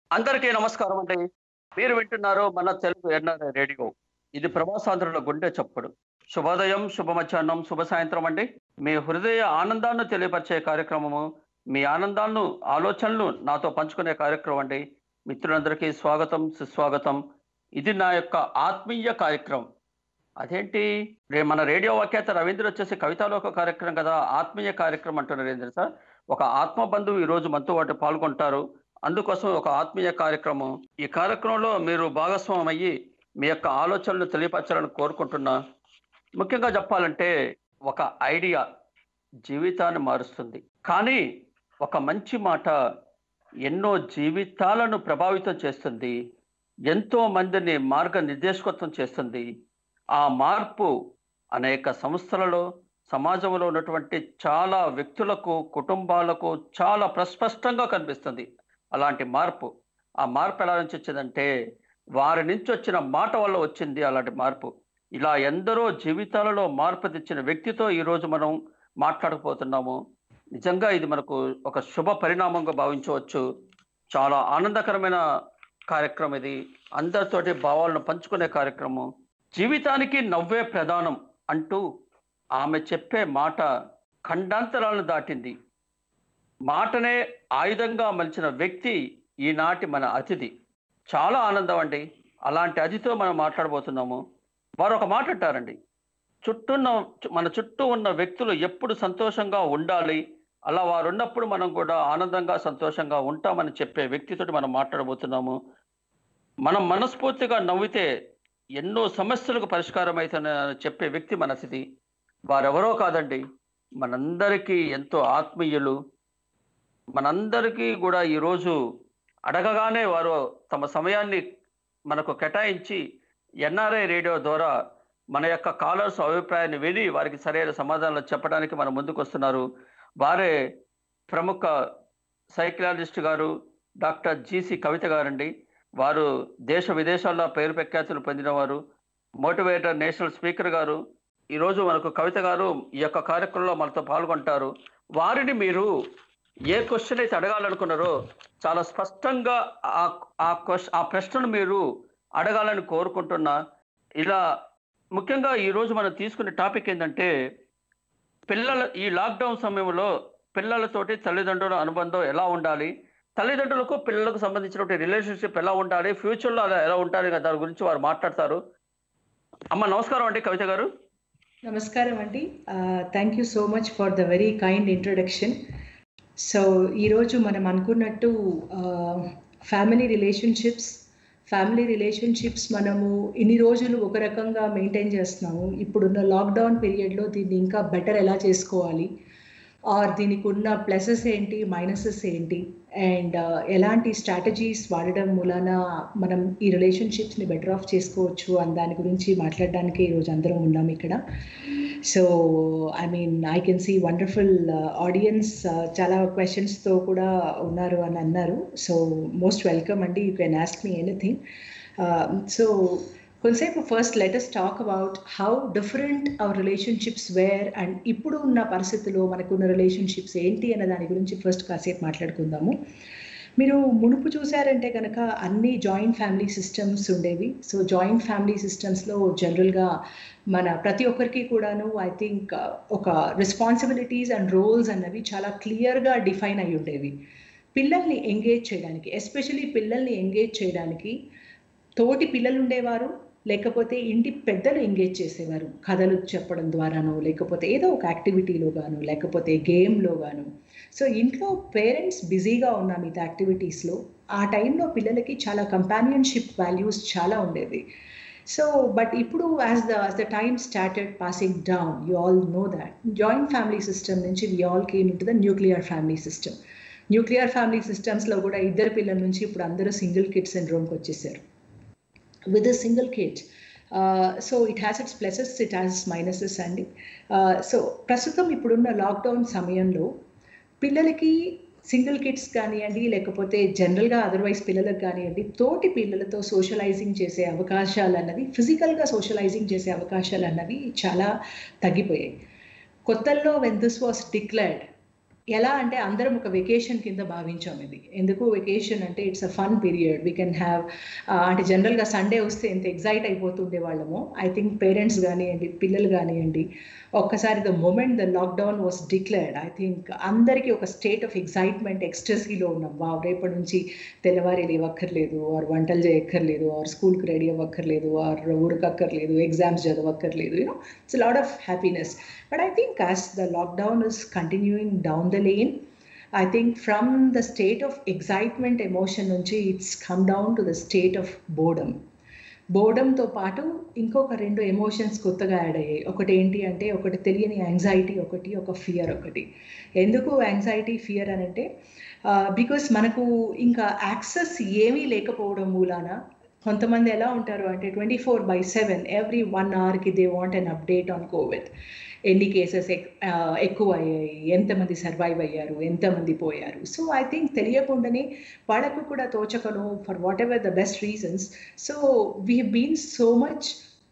అందరికీ నమస్కారం అండి మీరు వింటున్నారు మన తెలుగు ఎన్ఆర్ఐ రేడియో ఇది ప్రవాసాంధ్రుల గుండె చప్పుడు శుభోదయం శుభ మధ్యాహ్నం శుభ సాయంత్రం అండి మీ హృదయ ఆనందాన్ని తెలియపరిచే కార్యక్రమము మీ ఆనందాలను ఆలోచనలు నాతో పంచుకునే కార్యక్రమం అండి మిత్రులందరికీ స్వాగతం సుస్వాగతం ఇది నా యొక్క ఆత్మీయ కార్యక్రమం అదేంటి రే మన రేడియో వాక్యాత రవీంద్ర వచ్చేసి కవితాలోక కార్యక్రమం కదా ఆత్మీయ కార్యక్రమం అంటున్నారు రవీంద్ర సార్ ఒక ఆత్మ బంధువు ఈ రోజు మనతో పాటు పాల్గొంటారు అందుకోసం ఒక ఆత్మీయ కార్యక్రమం ఈ కార్యక్రమంలో మీరు భాగస్వామ్యం అయ్యి మీ యొక్క ఆలోచనలు తెలియపరచాలని కోరుకుంటున్నా ముఖ్యంగా చెప్పాలంటే ఒక ఐడియా జీవితాన్ని మారుస్తుంది కానీ ఒక మంచి మాట ఎన్నో జీవితాలను ప్రభావితం చేస్తుంది ఎంతో మందిని మార్గ నిర్దేశకత్వం చేస్తుంది ఆ మార్పు అనేక సంస్థలలో సమాజంలో ఉన్నటువంటి చాలా వ్యక్తులకు కుటుంబాలకు చాలా ప్రస్పష్టంగా కనిపిస్తుంది అలాంటి మార్పు ఆ మార్పు ఎలా నుంచి వచ్చిందంటే వారి నుంచి వచ్చిన మాట వల్ల వచ్చింది అలాంటి మార్పు ఇలా ఎందరో జీవితాలలో మార్పు తెచ్చిన వ్యక్తితో ఈరోజు మనం మాట్లాడకపోతున్నాము నిజంగా ఇది మనకు ఒక శుభ పరిణామంగా భావించవచ్చు చాలా ఆనందకరమైన కార్యక్రమం ఇది అందరితోటి భావాలను పంచుకునే కార్యక్రమం జీవితానికి నవ్వే ప్రధానం అంటూ ఆమె చెప్పే మాట ఖండాంతరాలను దాటింది మాటనే ఆయుధంగా మలిచిన వ్యక్తి ఈనాటి మన అతిథి చాలా ఆనందం అండి అలాంటి అతిథితో మనం మాట్లాడబోతున్నాము వారు ఒక మాట అంటారండి చుట్టూన్న మన చుట్టూ ఉన్న వ్యక్తులు ఎప్పుడు సంతోషంగా ఉండాలి అలా వారు ఉన్నప్పుడు మనం కూడా ఆనందంగా సంతోషంగా ఉంటామని చెప్పే వ్యక్తితో మనం మాట్లాడబోతున్నాము మనం మనస్ఫూర్తిగా నవ్వితే ఎన్నో సమస్యలకు పరిష్కారం అవుతాయని చెప్పే వ్యక్తి మన అతిథి వారెవరో కాదండి మనందరికీ ఎంతో ఆత్మీయులు మనందరికీ కూడా ఈరోజు అడగగానే వారు తమ సమయాన్ని మనకు కేటాయించి ఎన్ఆర్ఐ రేడియో ద్వారా మన యొక్క కాలర్స్ అభిప్రాయాన్ని విని వారికి సరైన సమాధానాలు చెప్పడానికి మన ముందుకు వస్తున్నారు వారే ప్రముఖ సైకియాలజిస్ట్ గారు డాక్టర్ జీసి కవిత గారండి వారు దేశ విదేశాల్లో పేరు ప్రఖ్యాతులు పొందినవారు మోటివేటర్ నేషనల్ స్పీకర్ గారు ఈరోజు మనకు కవిత గారు ఈ యొక్క కార్యక్రమంలో మనతో పాల్గొంటారు వారిని మీరు ఏ క్వశ్చన్ అయితే అడగాలనుకున్నారో చాలా స్పష్టంగా ఆ ఆ క్వశ్చన్ ఆ ప్రశ్నను మీరు అడగాలని కోరుకుంటున్నా ఇలా ముఖ్యంగా ఈరోజు మనం తీసుకునే టాపిక్ ఏంటంటే పిల్లల ఈ లాక్డౌన్ సమయంలో పిల్లలతోటి తల్లిదండ్రుల అనుబంధం ఎలా ఉండాలి తల్లిదండ్రులకు పిల్లలకు సంబంధించినటువంటి రిలేషన్షిప్ ఎలా ఉండాలి ఫ్యూచర్లో అలా ఎలా ఉండాలి కదా దాని గురించి వారు మాట్లాడతారు అమ్మ నమస్కారం అండి కవిత గారు నమస్కారం అండి thank you so much for the very kind introduction so ఈరోజు మనం అనుకున్నట్టు ఫ్యామిలీ రిలేషన్షిప్స్ ఫ్యామిలీ రిలేషన్షిప్స్ మనము ఇన్ని రోజులు ఒక రకంగా మెయింటైన్ చేస్తున్నాము ఇప్పుడున్న లాక్డౌన్ పీరియడ్లో దీన్ని ఇంకా బెటర్ ఎలా చేసుకోవాలి ఆర్ దీనికి ఉన్న ప్లసెస్ ఏంటి మైనసెస్ ఏంటి అండ్ ఎలాంటి స్ట్రాటజీస్ వాడడం మూలాన మనం ఈ రిలేషన్షిప్స్ని బెటర్ ఆఫ్ చేసుకోవచ్చు అని దాని గురించి మాట్లాడడానికి ఈరోజు అందరం ఉన్నాం ఇక్కడ so I mean I can see wonderful audience చాలా క్వశ్చన్స్తో కూడా ఉన్నారు అని అన్నారు సో మోస్ట్ వెల్కమ్ అండి you can ask me anything so కొంతసేపు first let's talk about how different our relationships were and ఇప్పుడు ఉన్న పరిస్థితుల్లో మనకున్న రిలేషన్షిప్స్ ఏంటి అన్న దాని గురించి ఫస్ట్ కాసేపు మాట్లాడుకుందాము మీరు మునుపు చూసారంటే కనుక అన్ని జాయింట్ ఫ్యామిలీ సిస్టమ్స్ ఉండేవి సో జాయింట్ ఫ్యామిలీ సిస్టమ్స్లో జనరల్గా మన ప్రతి ఒక్కరికి కూడాను ఐ థింక్ ఒక రెస్పాన్సిబిలిటీస్ అండ్ రోల్స్ అన్నవి చాలా క్లియర్గా డిఫైన్ అయి ఉండేవి పిల్లల్ని ఎంగేజ్ చేయడానికి ఎస్పెషలీ పిల్లల్ని ఎంగేజ్ చేయడానికి తోటి పిల్లలు ఉండేవారు లేకపోతే ఇంటి పెద్దలు ఎంగేజ్ చేసేవారు కథలు చెప్పడం ద్వారానో లేకపోతే ఏదో ఒక యాక్టివిటీలో గాను లేకపోతే గేమ్లో గాను సో ఇంట్లో పేరెంట్స్ బిజీగా ఉన్న మిగతా యాక్టివిటీస్లో ఆ టైంలో పిల్లలకి చాలా కంపానియన్షిప్ వాల్యూస్ చాలా ఉండేవి సో బట్ ఇప్పుడు as the as the time started passing down you all know that joint family system నుంచి we all came in to the nuclear family system nuclear family సిస్టమ్స్లో కూడా ఇద్దరు పిల్లల నుంచి ఇప్పుడు అందరూ సింగిల్ కిడ్ సిండ్రోమ్కి వచ్చేసారు with a single kid. Uh, so it has its pluses, it has its minuses అండి సో ప్రస్తుతం ఇప్పుడున్న లాక్డౌన్ సమయంలో పిల్లలకి సింగిల్ కిడ్స్ కానివ్వండి లేకపోతే జనరల్గా అదర్వైజ్ పిల్లలకు కానివ్వండి తోటి పిల్లలతో సోషలైజింగ్ చేసే అవకాశాలు అన్నవి ఫిజికల్గా సోషలైజింగ్ చేసే అవకాశాలు అన్నవి చాలా తగ్గిపోయాయి కొత్తల్లో వెన్ దిస్ వాస్ డిక్లేర్డ్ ఎలా అంటే అందరం ఒక వెకేషన్ కింద భావించాం ఇది ఎందుకు వెకేషన్ అంటే it's a fun period we can have అంటే జనరల్గా సండే వస్తే ఎంత ఎగ్జైట్ అయిపోతుండే వాళ్ళము ఐ థింక్ పేరెంట్స్ కానివ్వండి పిల్లలు కానివ్వండి ఒక్కసారి the moment the lockdown was declared I think అందరికీ ఒక స్టేట్ ఆఫ్ ఎక్సైట్మెంట్ ఎక్స్ట్రెస్లో ఉన్నాం వా రేపటి నుంచి తెల్లవారి లేవక్కర్లేదు ఆర్ వంటలు చేయక్కర్లేదు ఆర్ స్కూల్కి రెడీ అవ్వక్కర్లేదు ఆర్ ఊరికక్కర్లేదు ఎగ్జామ్స్ చదవక్కర్లేదు you know it's lot of happiness but I think as the lockdown is continuing down the lane I think from the state of excitement emotion నుంచి it's come down to the state of boredom బోర్డమ్తో పాటు ఇంకొక రెండు emotions కొత్తగా add అయ్యాయి ఒకటి ఏంటి అంటే ఒకటి తెలియని యాంగ్జైటీ ఒకటి ఒక ఫియర్ ఒకటి ఎందుకు యాంగ్జైటీ ఫియర్ అని అంటే బికాస్ మనకు ఇంకా యాక్సెస్ ఏమీ లేకపోవడం మూలాన కొంతమంది ఎలా ఉంటారు అంటే twenty four by seven every one అవర్కి they want an update on Covid ఎన్ని కేసెస్ ఎక్కువ అయ్యాయి ఎంతమంది సర్వైవ్ అయ్యారు ఎంతమంది పోయారు సో ఐ థింక్ తెలియకుండానే వాళ్ళకు కూడా తోచకను for whatever the best reasons so we been so much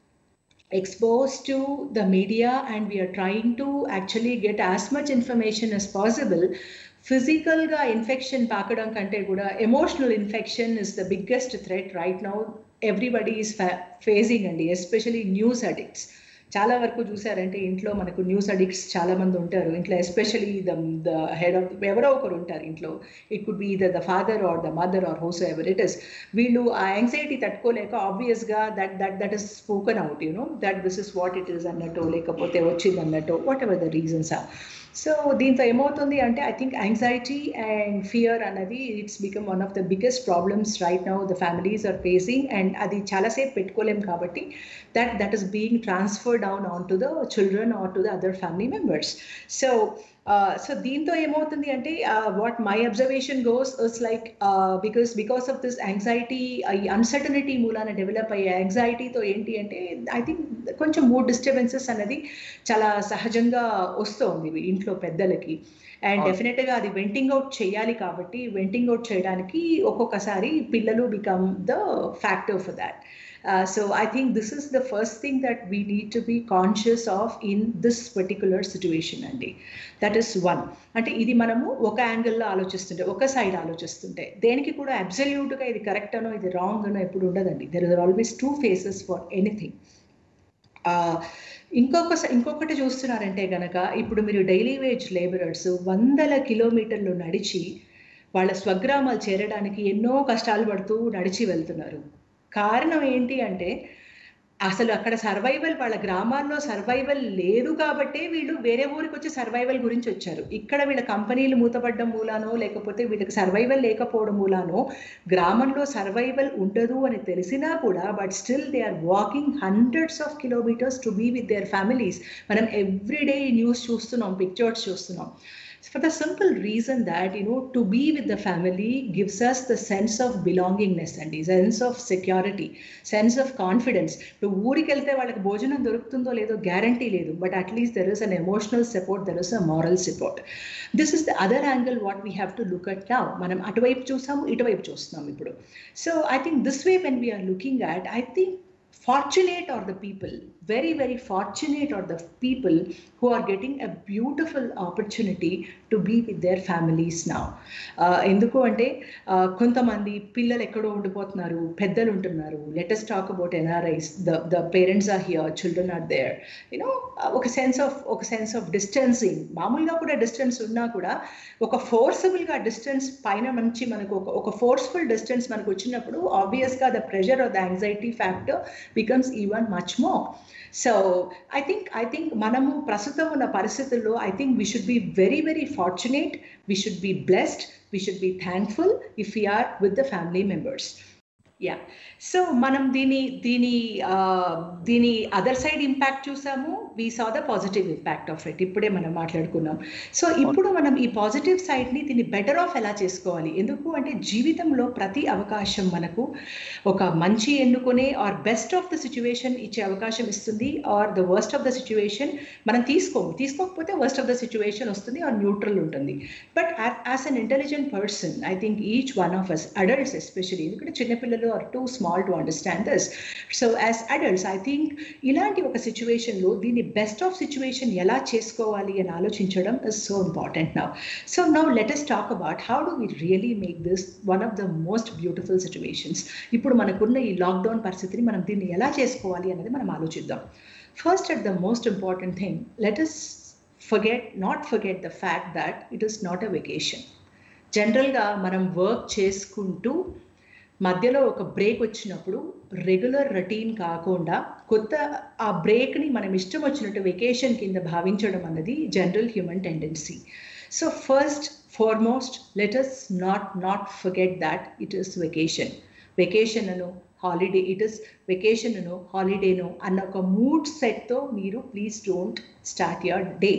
exposed to the media and we are trying to actually get as much information as possible ఫిజికల్గా infection పాకడం కంటే కూడా emotional infection is the biggest threat right now everybody is facing అండి especially news addicts చాలా వరకు చూసారంటే ఇంట్లో మనకు న్యూస్ అడిక్ట్స్ చాలా మంది ఉంటారు ఇంట్లో especially the the head of ఎవరో ఒకరు ఉంటారు ఇంట్లో it could be the the father or the mother or whoever it is వీళ్ళు ఆ యాంగ్జైటీ తట్టుకోలేక ఆబ్వియస్గా that that that is spoken out you know that this is what it is అన్నట్టు లేకపోతే వచ్చింది అన్నట్టు whatever the reasons are so దీంతో ఏమవుతుంది అంటే I think anxiety and fear అన్నది it's become one of the biggest problems right now the families are facing and అది చాలాసేపు పెట్టుకోలేం కాబట్టి that that is being transfer down on to the children or to the other family members so so దీంతో ఏమవుతుంది అంటే what my observation goes is like because because of this anxiety ఈ uncertainty మూలాన develop అయ్యే యాంగ్జైటీతో ఏంటి అంటే I think కొంచెం మూడ్ డిస్టర్బెన్సెస్ అనేది చాలా సహజంగా వస్తుంది ఇంట్లో పెద్దలకి అండ్ డెఫినెట్గా అది వెంటింగ్ అవుట్ చేయాలి కాబట్టి వెంటింగ్ అవుట్ చేయడానికి ఒక్కొక్కసారి పిల్లలు become the factor for that Uh, so I think this is the first thing that we need to be conscious of in this particular situation అండి దట్ ఈస్ వన్ అంటే ఇది మనము ఒక యాంగిల్లో ఆలోచిస్తుంటే ఒక సైడ్ ఆలోచిస్తుంటే దేనికి కూడా అబ్సల్యూట్గా ఇది కరెక్ట్ అనో ఇది రాంగ్ అనో ఎప్పుడు ఉండదండి there is always two faces for anything ఇంకొక ఇంకొకటి చూస్తున్నారంటే గనక ఇప్పుడు మీరు డైలీ వేజ్ లేబరర్స్ వందల కిలోమీటర్లు నడిచి వాళ్ళ స్వగ్రామాలు చేరడానికి ఎన్నో కష్టాలు పడుతూ నడిచి వెళ్తున్నారు కారణం ఏంటి అంటే అసలు అక్కడ సర్వైవల్ వాళ్ళ గ్రామాల్లో సర్వైవల్ లేదు కాబట్టే వీళ్ళు వేరే ఊరికి వచ్చి సర్వైవల్ గురించి వచ్చారు ఇక్కడ వీళ్ళ కంపెనీలు మూతపడడం మూలానో లేకపోతే వీళ్ళకి సర్వైవల్ లేకపోవడం మూలానో గ్రామంలో సర్వైవల్ ఉండదు అని తెలిసినా కూడా but still they are walking hundreds of kilometres to be with their families మనం ఎవ్రీడే న్యూస్ చూస్తున్నాం పిక్చర్స్ చూస్తున్నాం for the simple reason that you know to be with the family gives us the sense of belongingness and the sense of security sense of confidence ఇప్పుడు ఊరికి వెళ్తే వాళ్ళకి భోజనం దొరుకుతుందో లేదో గ్యారంటీ లేదు but at least there is an emotional support there is a moral support this is the other angle what we have to look at now మనం అటువైపు చూసాము ఇటువైపు చూస్తున్నాం ఇప్పుడు so I think this way when we're looking at I think fortunate are the people very very fortunate are the people who are getting a beautiful opportunity to be with their families now ఎందుకు అంటే కొంతమంది పిల్లలు ఎక్కడో ఉండిపోతున్నారు పెద్దలు ఉంటున్నారు latest talk about NRIs the the parents are here children are there you know ఒక sense of ఒక సెన్స్ ఆఫ్ డిస్టెన్సింగ్ మామూలుగా కూడా డిస్టెన్స్ ఉన్నా కూడా ఒక ఫోర్సబుల్గా డిస్టెన్స్ పైన మంచి మనకు ఒక ఒక ఫోర్స్ఫుల్ డిస్టెన్స్ మనకు వచ్చినప్పుడు ఆబ్వియస్గా the pressure or the anxiety factor becomes even much more so I think I think మనము ప్రస్తుతం ఉన్న పరిస్థితుల్లో I think we should be very very fortunate we should be blessed we should be thankful if you are with the family members yeah so మనం దీని దీని దీని other side impact చూసాము we saw the positive impact of it ఇప్పుడే మనం మాట్లాడుకున్నాం so ఇప్పుడు మనం ఈ పాజిటివ్ సైడ్ని దీన్ని బెటర్ ఆఫ్ ఎలా చేసుకోవాలి ఎందుకు అంటే జీవితంలో ప్రతి అవకాశం మనకు ఒక మంచి ఎన్నుకునే or best of the situation ఇచ్చే అవకాశం ఇస్తుంది or the worst of the situation మనం తీసుకోము తీసుకోకపోతే వర్స్ట్ ఆఫ్ ద సిచ్యువేషన్ వస్తుంది ఆర్ న్యూట్రల్ ఉంటుంది but as an intelligent person I think each one of us adults especially ఎందుకంటే చిన్నపిల్లలు are too small to understand this so as adults I think ఇలాంటి ఒక సిచ్యువేషన్లో దీన్ని బెస్ట్ ఆఫ్ సిచ్యువేషన్ ఎలా చేసుకోవాలి అని ఆలోచించడం is so important now so now let us talk about how do we really make this one of the most beautiful situations ఇప్పుడు మనకున్న ఈ లాక్డౌన్ పరిస్థితిని మనం దీన్ని ఎలా చేసుకోవాలి అనేది మనం ఆలోచిద్దాం first at the most important thing let us forget not forget the fact that it is not a vacation జనరల్గా మనం వర్క్ చేసుకుంటూ మధ్యలో ఒక బ్రేక్ వచ్చినప్పుడు రెగ్యులర్ రొటీన్ కాకుండా కొత్త ఆ బ్రేక్ని మనం ఇష్టం వచ్చినట్టు వెకేషన్ కింద భావించడం అన్నది general human tendency so first foremost let us not not forget that it is vacation vacation అను హాలిడే ఇట్ ఇస్ వెకేషన్ అను హాలిడేను అన్న ఒక మూడ్ సెట్తో మీరు please don't start your day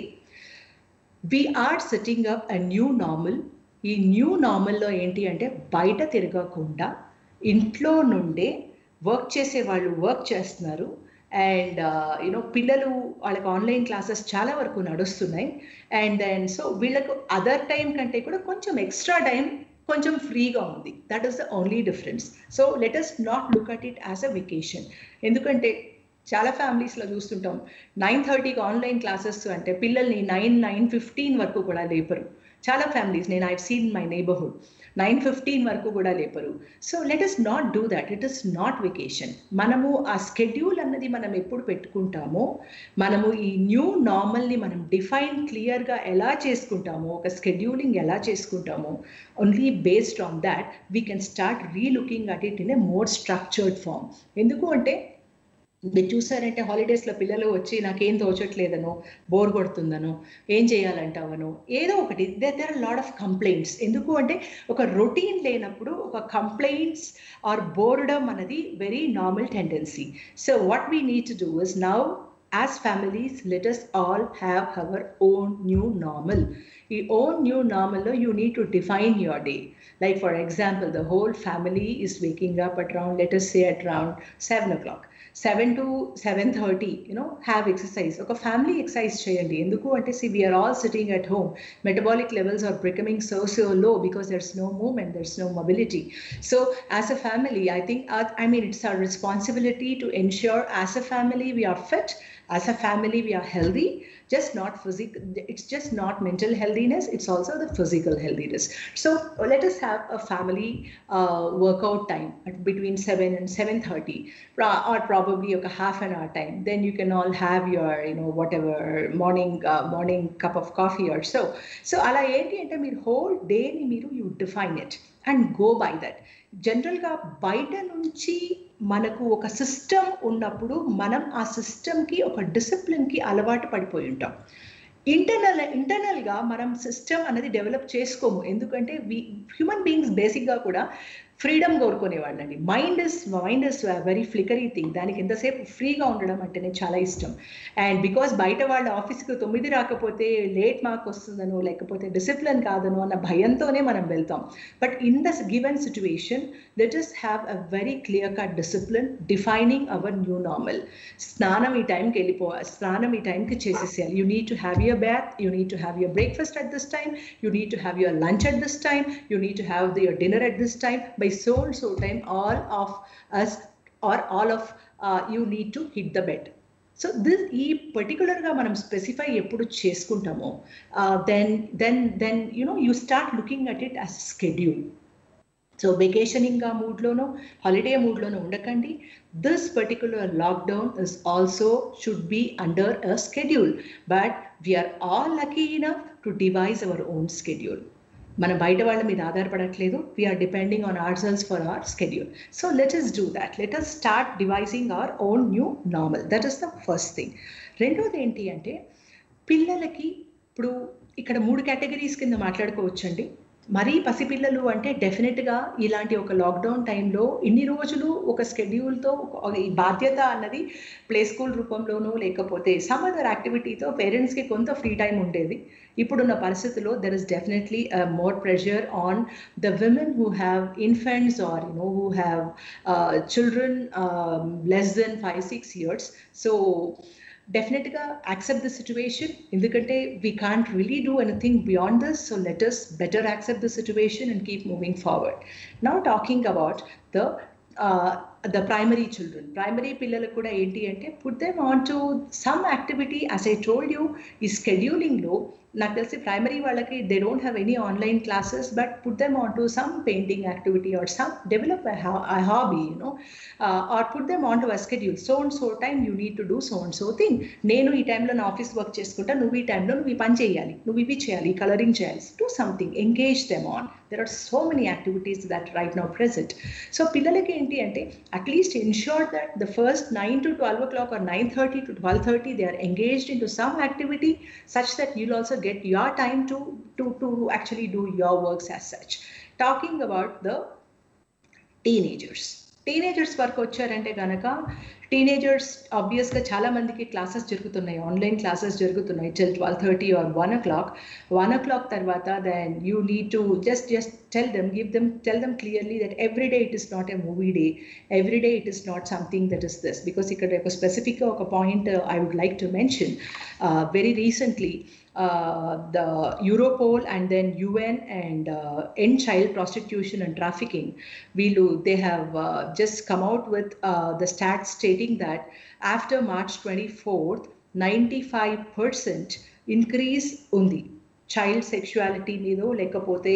we're setting up a new normal ఈ new నార్మల్లో ఏంటి అంటే బయట తిరగకుండా ఇంట్లో నుండే వర్క్ చేసే వాళ్ళు వర్క్ చేస్తున్నారు అండ్ యూనో పిల్లలు వాళ్ళకి ఆన్లైన్ క్లాసెస్ చాలా వరకు నడుస్తున్నాయి అండ్ దెన్ సో వీళ్ళకు అదర్ టైం కంటే కూడా కొంచెం ఎక్స్ట్రా టైం కొంచెం ఫ్రీగా ఉంది that is the only difference so let us not look at it as a vacation ఎందుకంటే చాలా ఫ్యామిలీస్లో చూస్తుంటాం నైన్ థర్టీకి ఆన్లైన్ క్లాసెస్ అంటే పిల్లల్ని నైన్ నైన్ ఫిఫ్టీన్ వరకు కూడా లేపరు చాలా ఫ్యామిలీస్ నేను I seen my neighbourhood nine fifteen వరకు కూడా లేపరు so let us not do that it is not vacation మనము ఆ స్కెడ్యూల్ అన్నది మనం ఎప్పుడు పెట్టుకుంటామో మనము ఈ న్యూ నార్మల్ని మనం డిఫైన్ క్లియర్గా ఎలా చేసుకుంటామో ఒక స్కెడ్యూలింగ్ ఎలా చేసుకుంటామో only based on that we can start relooking at it in a more structured form ఎందుకు అంటే మీరు చూసారంటే హాలిడేస్లో పిల్లలు వచ్చి నాకేం తోచట్లేదనో బోర్ కొడుతుందనో ఏం చేయాలంటావనో ఏదో ఒకటి they there lot of complaints ఎందుకు అంటే ఒక రొటీన్ లేనప్పుడు ఒక కంప్లైంట్స్ ఆర్ బోర్డమ్ అన్నది very normal tendency so what we need to do is now as families let us all have our own new normal ఈ ఓన్ న్యూ నార్మల్లో you need to define your day like for example the whole family is waking up at around let us say at around 7 o'clock 7 to 7.30 you know have exercise ఒక family exercise చేయండి ఎందుకు అంటే see we're all sitting at home metabolic levels are becoming so so low because there's no movement there's no mobility so as a family I think I mean it's our responsibility to ensure as a family we're fit as a family we are healthy just not physical it's just not mental healthiness it's also the physical healthiness so let us have a family uh, workout time at between 7 and 7.30 or probably a half an hour time then you can all have your you know whatever morning uh, morning cup of coffee or so so అలా ఏంటి అంటే మీరు whole డేని మీరు you define it and go by that జనరల్గా బయట నుంచి మనకు ఒక సిస్టమ్ ఉన్నప్పుడు మనం ఆ సిస్టమ్కి ఒక డిసిప్లిన్కి అలవాటు పడిపోయి ఉంటాం ఇంటర్నల్ ఇంటర్నల్గా మనం సిస్టమ్ అనేది డెవలప్ చేసుకోము ఎందుకంటే వి హ్యూమన్ బీయింగ్స్ బేసిక్గా కూడా ఫ్రీడమ్ కోరుకునేవాళ్ళండి mind is mind is very flickery thing దానికి ఎంతసేపు ఫ్రీగా ఉండడం అంటేనే చాలా ఇష్టం అండ్ బికాస్ బయట వాళ్ళ ఆఫీస్కి తొమ్మిది రాకపోతే లేట్ మార్క్ వస్తుందనో లేకపోతే డిసిప్లిన్ కాదనో అన్న భయంతోనే మనం వెళ్తాం but in the given situation let us have a very clear cut discipline defining our new normal స్నానం ఈ టైంకి వెళ్ళిపోవాలి స్నానం ఈ టైంకి చేసేసేయాలి you need to have your bath you need to have your breakfast at this time you need to have your lunch at this time you need to have your dinner at this time by so and so time all of us or all of uh, you need to hit the bed so this ఈ పర్టికులర్గా మనం specify ఎప్పుడు చేసుకుంటామో then then then you know you start looking at it as schedule so vacationing ఆ మూడ్లోనో holiday మూడ్లోనో ఉండకండి this particular lockdown is also should be under a schedule but we're all lucky enough to devise our own schedule మనం బయట వాళ్ళ మీద ఆధారపడట్లేదు we're depending on our cells for our schedule so let us do that let us start devising our own new normal that is the first thing రెండోది ఏంటి అంటే పిల్లలకి ఇప్పుడు ఇక్కడ మూడు కేటగిరీస్ కింద మాట్లాడుకోవచ్చండి మరీ పసిపిల్లలు అంటే డెఫినెట్గా ఇలాంటి ఒక లాక్డౌన్ టైంలో ఇన్ని రోజులు ఒక స్కెడ్యూల్తో ఈ బాధ్యత అన్నది ప్లే స్కూల్ రూపంలోనూ లేకపోతే సమ్ అదర్ యాక్టివిటీతో పేరెంట్స్కి కొంత ఫ్రీ టైం ఉండేది ఇప్పుడున్న పరిస్థితుల్లో there is definitely more pressure on the women who have infants or you know who have children less than five six years so డెఫినెట్గా యాక్సెప్ట్ ద సిచ్యువేషన్ ఎందుకంటే we can't really do anything beyond this so let us better accept the situation and keep moving forward now talking about the the primary children primary పిల్లలకు కూడా ఏంటి అంటే put them on to some activity as I told you ఈ స్కెడ్యూలింగ్లో నాకు తెలిసి primary వాళ్ళకి they don't have any online classes but put them on to some painting activity or some develop a hobby you know uh, or put them onto a schedule so and so time you need to do so and so thing నేను ఈ టైంలో నా office work చేసుకుంటా నువ్వు ఈ టైంలో నువ్వు ఈ పని చేయాలి నువ్వు ఇవి చేయాలి కలరింగ్ చేయాలి do something engage them on there are so many activities that right now present so పిల్లలకి ఏంటి అంటే at least ensure that the first nine to twelve o'clock or nine thirty to twelve thirty they are engaged in to some activity such that you'll also get your time to to to actually do your works as such talking about the teenagers teenagers వరకు వచ్చారంటే కనుక teenagers ఆబ్వియస్గా చాలా మందికి classes జరుగుతున్నాయి online classes జరుగుతున్నాయి till twelve thirty or one o'clock one o'clock తర్వాత then you need to just just tell them give them tell them clearly that every day it is not a movie day every day it is not something that is this because ఇక్కడ ఒక స్పెసిఫిక్గా ఒక point I would like to mention very recently uh, the Europol and then UN and uh, End Child Prostitution and Trafficking, Vilu, they have uh, just come out with the stats stating that after March 24th, 95% increase undi. Child sexuality మీద లేకపోతే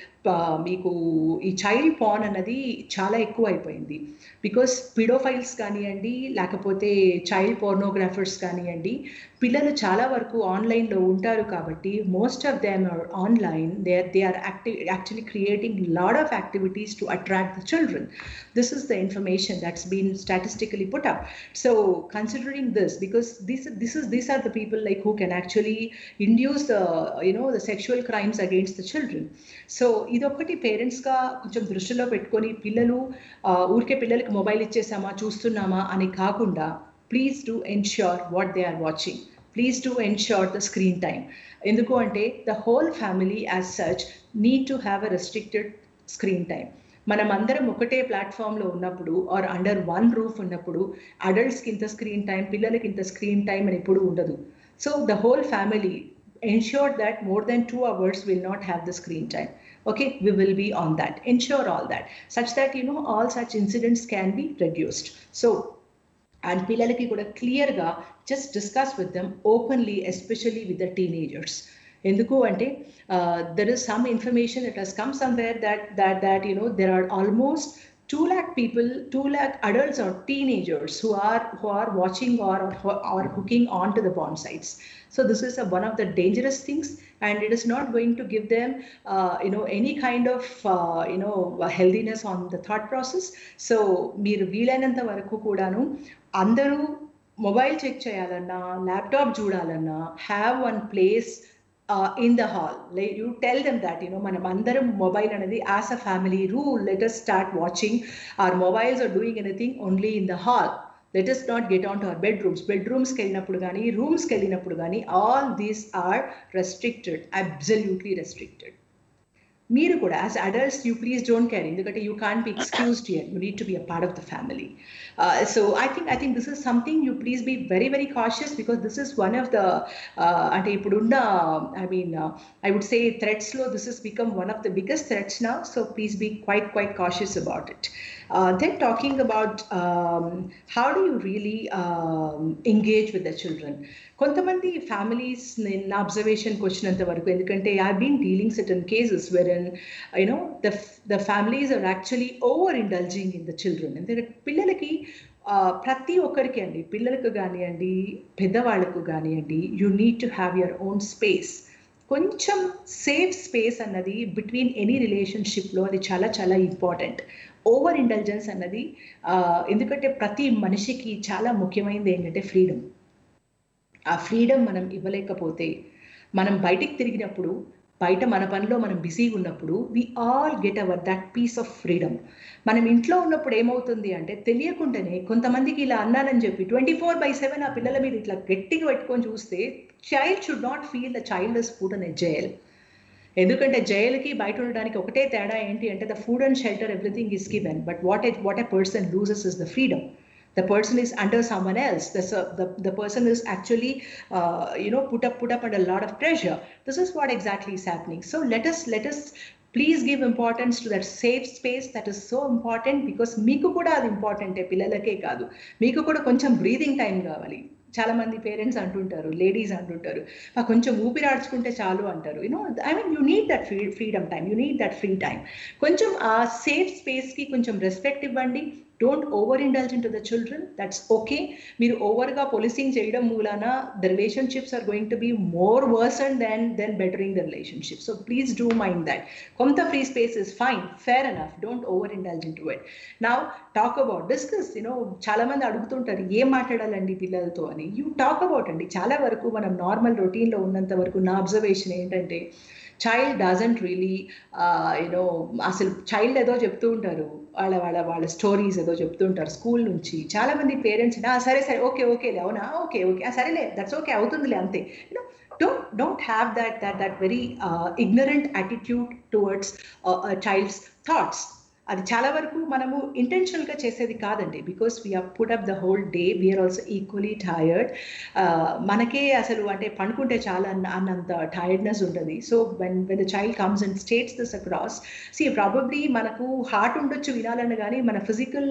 మీకు ఈ child pan అన్నది చాలా ఎక్కువ అయిపోయింది because పిడోఫైల్స్ కానివ్వండి లేకపోతే చైల్డ్ పోర్నోగ్రాఫర్స్ కానివ్వండి పిల్లలు చాలా వరకు ఆన్లైన్లో ఉంటారు కాబట్టి most of them are online they they are active actually creating lot of activities to attract the children this is the information that's been statistically put up so considering this because this this is these are the people like who can actually induce the you know the sexual crimes against the children so ఇదొకటి పేరెంట్స్గా కొంచెం దృష్టిలో పెట్టుకొని పిల్లలు ఊరికే పిల్లలకి mobile ఇచ్చేసామా చూస్తున్నామా అని కాకుండా please do ensure what they are watching please do ensure the screen time ఎందుకు అంటే the whole family as such need to have a restricted screen time మనం అందరం ఒకటే ప్లాట్ఫామ్లో ఉన్నప్పుడు ఆర్ అండర్ వన్ రూఫ్ ఉన్నప్పుడు అడల్ట్స్కి ఇంత స్క్రీన్ టైం పిల్లలకి ఇంత స్క్రీన్ టైం అని ఎప్పుడు ఉండదు so the whole family ensure that more than two hours will not have the screen time okay we will be on that ensure all that such that you know all such incidents can be reduced so and పిల్లలకి కూడా క్లియర్గా just discuss with them ఓపెన్లీ especially with the teenagers ఎందుకు అంటే there is some information it has come somewhere that that that you know there are almost 2 lakh people 2 lakh adults or teenagers who are who are watching or or, or hooking on to the porn sites so this is a, one of the dangerous things and it is not going to give them uh, you know any kind of uh, you know healthiness on the thought process so మీరు వీలైనంత వరకు కూడాను అందరూ mobile check చేయాలన్నా laptop చూడాలన్నా have one place uh, in the hall. Like you tell them that, you know, మనం అందరం mobile అనేది as a family rule let us start watching or mobiles or doing anything only in the hall let us not get on to our bedrooms బెడ్రూమ్స్కి వెళ్ళినప్పుడు కానీ రూమ్స్కి వెళ్ళినప్పుడు కానీ all these are restricted absolutely restricted మీరు కూడా as adults you please don't care ఎందుకంటే you can be excused here you need to be a part of the family so I think I think this is something you please be very very cautious because this is one of the అంటే ఇప్పుడున్న I mean I would say థ్రెట్స్లో this is become one of the biggest threats నా so please be quite quite cautious about it then talking about how do you really engage with the children కొంతమంది families నా అబ్జర్వేషన్కి వచ్చినంత వరకు ఎందుకంటే I been dealing certain cases where in you know the the families are actually over indulging in the children ఎందుకంటే పిల్లలకి ప్రతి ఒక్కరికి అండి పిల్లలకు కానివ్వండి పెద్దవాళ్ళకు కానివ్వండి you need to have your own space కొంచెం సేఫ్ స్పేస్ అన్నది బిట్వీన్ ఎనీ రిలేషన్షిప్లో అది చాలా చాలా ఇంపార్టెంట్ ఓవర్ ఇంటెలిజెన్స్ అన్నది ఎందుకంటే ప్రతి మనిషికి చాలా ముఖ్యమైనది ఏంటంటే ఫ్రీడమ్ ఆ ఫ్రీడమ్ మనం ఇవ్వలేకపోతే మనం బయటికి తిరిగినప్పుడు బయట మన పనిలో మనం బిజీగా ఉన్నప్పుడు we all get our that peace of freedom మనం ఇంట్లో ఉన్నప్పుడు ఏమవుతుంది అంటే తెలియకుండానే కొంతమందికి ఇలా అన్నానని చెప్పి ట్వంటీ ఫోర్ బై సెవెన్ ఆ పిల్లల మీద ఇట్లా గట్టిగా పెట్టుకొని చూస్తే child should not feel the child is food అనే జైల్ ఎందుకంటే జైలుకి బయట ఉండడానికి ఒకటే తేడా ఏంటి అంటే the food and shelter everything is given but what a what a person loses is the freedom the person is under someone else the, the, the person is actually uh, you know put up put up under a lot of pressure this is what exactly is happening so let us let us please give importance to that safe space that is so important because మీకు కూడా అది ఇంపార్టెంటే పిల్లలకే కాదు మీకు కూడా కొంచెం breathing time కావాలి చాలా మంది పేరెంట్స్ అంటుంటారు లేడీస్ అంటుంటారు "ఆ, కొంచెం ఊపిరాడ్చుకుంటే చాలు అంటారు you know I mean you need that free freedom time you need that free time కొంచెం ఆ సేఫ్ స్పేస్కి కొంచెం రెస్పెక్ట్ ఇవ్వండి don't over indulge in to the children that's okay మీరు ఓవర్గా పొలిసింగ్ చేయడం మూలాన the relationships are going to be more worsen then then bettering the relationship so please do mind that కొంత free space is fine fair enough don't over indulge in to it నా talk about discuss you know చాలా మంది అడుగుతుంటారు ఏం మాట్లాడాలండి పిల్లలతో అని you talk about అండి చాలా వరకు మనం నార్మల్ రొటీన్లో ఉన్నంత వరకు నా అబ్జర్వేషన్ ఏంటంటే చైల్డ్ డజంట్ రియలీ యూనో అసలు చైల్డ్ ఏదో చెప్తూ ఉంటారు వాళ్ళ వాళ్ళ వాళ్ళ స్టోరీస్ ఏదో చెప్తూ ఉంటారు స్కూల్ నుంచి చాలా మంది పేరెంట్స్ సరే సరే ఓకే ఓకేలే అవునా ఓకే ఓకే సరేలే దట్స్ ఓకే అవుతుందిలే అంతే you know don't don't have that that that very uh, ignorant attitude towards uh, a child's thoughts అది చాలా వరకు మనము ఇంటెన్షనల్గా చేసేది కాదండి because we are put up the whole day we are also equally tired మనకే అసలు అంటే పండుకుంటే చాలా అన్న అన్నంత టైర్డ్నెస్ ఉంటుంది so when when the child comes and states this across see probably మనకు హార్ట్ ఉండొచ్చు వినాలని కానీ మన physical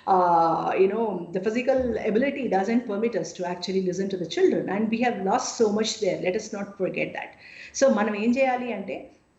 you know the physical ability doesn't permit us to actually listen to the children and we have loss so much there let us not forget that so మనం ఏం చేయాలి అంటే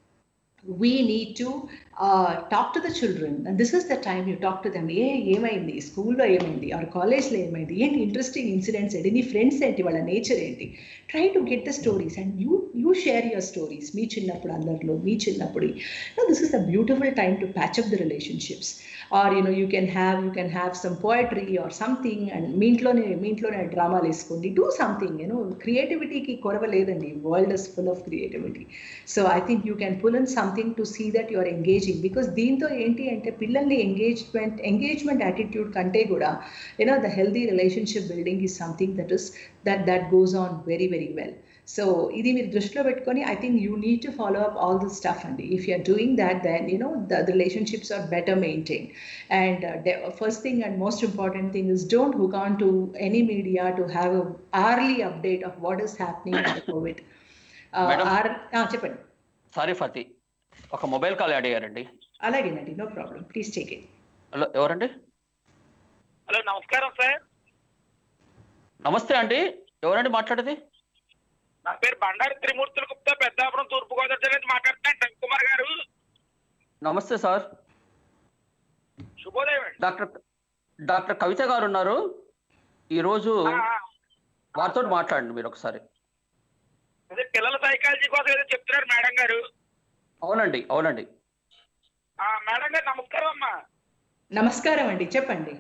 we need to uh, talk to the children and this is the time you talk to them ఏ ఏమైంది స్కూల్లో ఏమైంది are కాలేజ్లో ఏమైంది ఏంటి ఇంట్రెస్టింగ్ ఇన్సిడెంట్స్ ఏంటి నీ ఫ్రెండ్స్ ఏంటి వాళ్ళ నేచర్ ఏంటి try to get the stories and you you share your stories మీ చిన్నప్పుడు అందరిలో మీ చిన్నప్పుడు this is the beautiful time to patch up the relationships or you know you can have you can have some poetry or something and మీ ఇంట్లోనే మీ ఇంట్లోనే డ్రామాలు వేసుకోండి డూ సంథింగ్ యూనో క్రియేటివిటీకి కొరవ లేదండి world is full of creativity so I think you can pull in something to see that your engaging because దీంతో ఏంటి అంటే పిల్లల్ని ఎంగేజ్మెంట్ ఎంగేజ్మెంట్ యాటిట్యూడ్ కంటే కూడా you know the healthy relationship building is something that is that that goes on very very well so ఇది మీరు దృష్టిలో పెట్టుకొని I think you need to follow up all this stuff అండి if you're doing that then you know the relationships are better maintain and first thing and most important thing is don't hook on to any media to have early update of what is happening in the Covid చెప్పండి sorry ఫతి ఒక mobile call అడిగారండి అలాగేనండి no problem please take it hello ఎవరండి hello నమస్కారం sir నమస్తే అండి ఎవరండి మాట్లాడేది నా పేరు బండారు త్రిమూర్తుల గుప్తా పెద్దాపురం తూర్పుగోదావరి జిల్లా నుంచి మాట్లాడుతున్నాను రవికుమార్ గారు నమస్తే సార్ శుభోదయం అండి డాక్టర్ డాక్టర్ కవిత గారు ఉన్నారు ఈరోజు ఆ, ఆ. వారితో మాట్లాడండి మీరు ఒకసారి అదే పిల్లల సైకాలజీ కోసం ఏదో చెప్తున్నారు మేడం గారు అవునండి అవునండి ఆ, మేడం గారు నమస్కారం అమ్మా నమస్కారం అండి చెప్పండి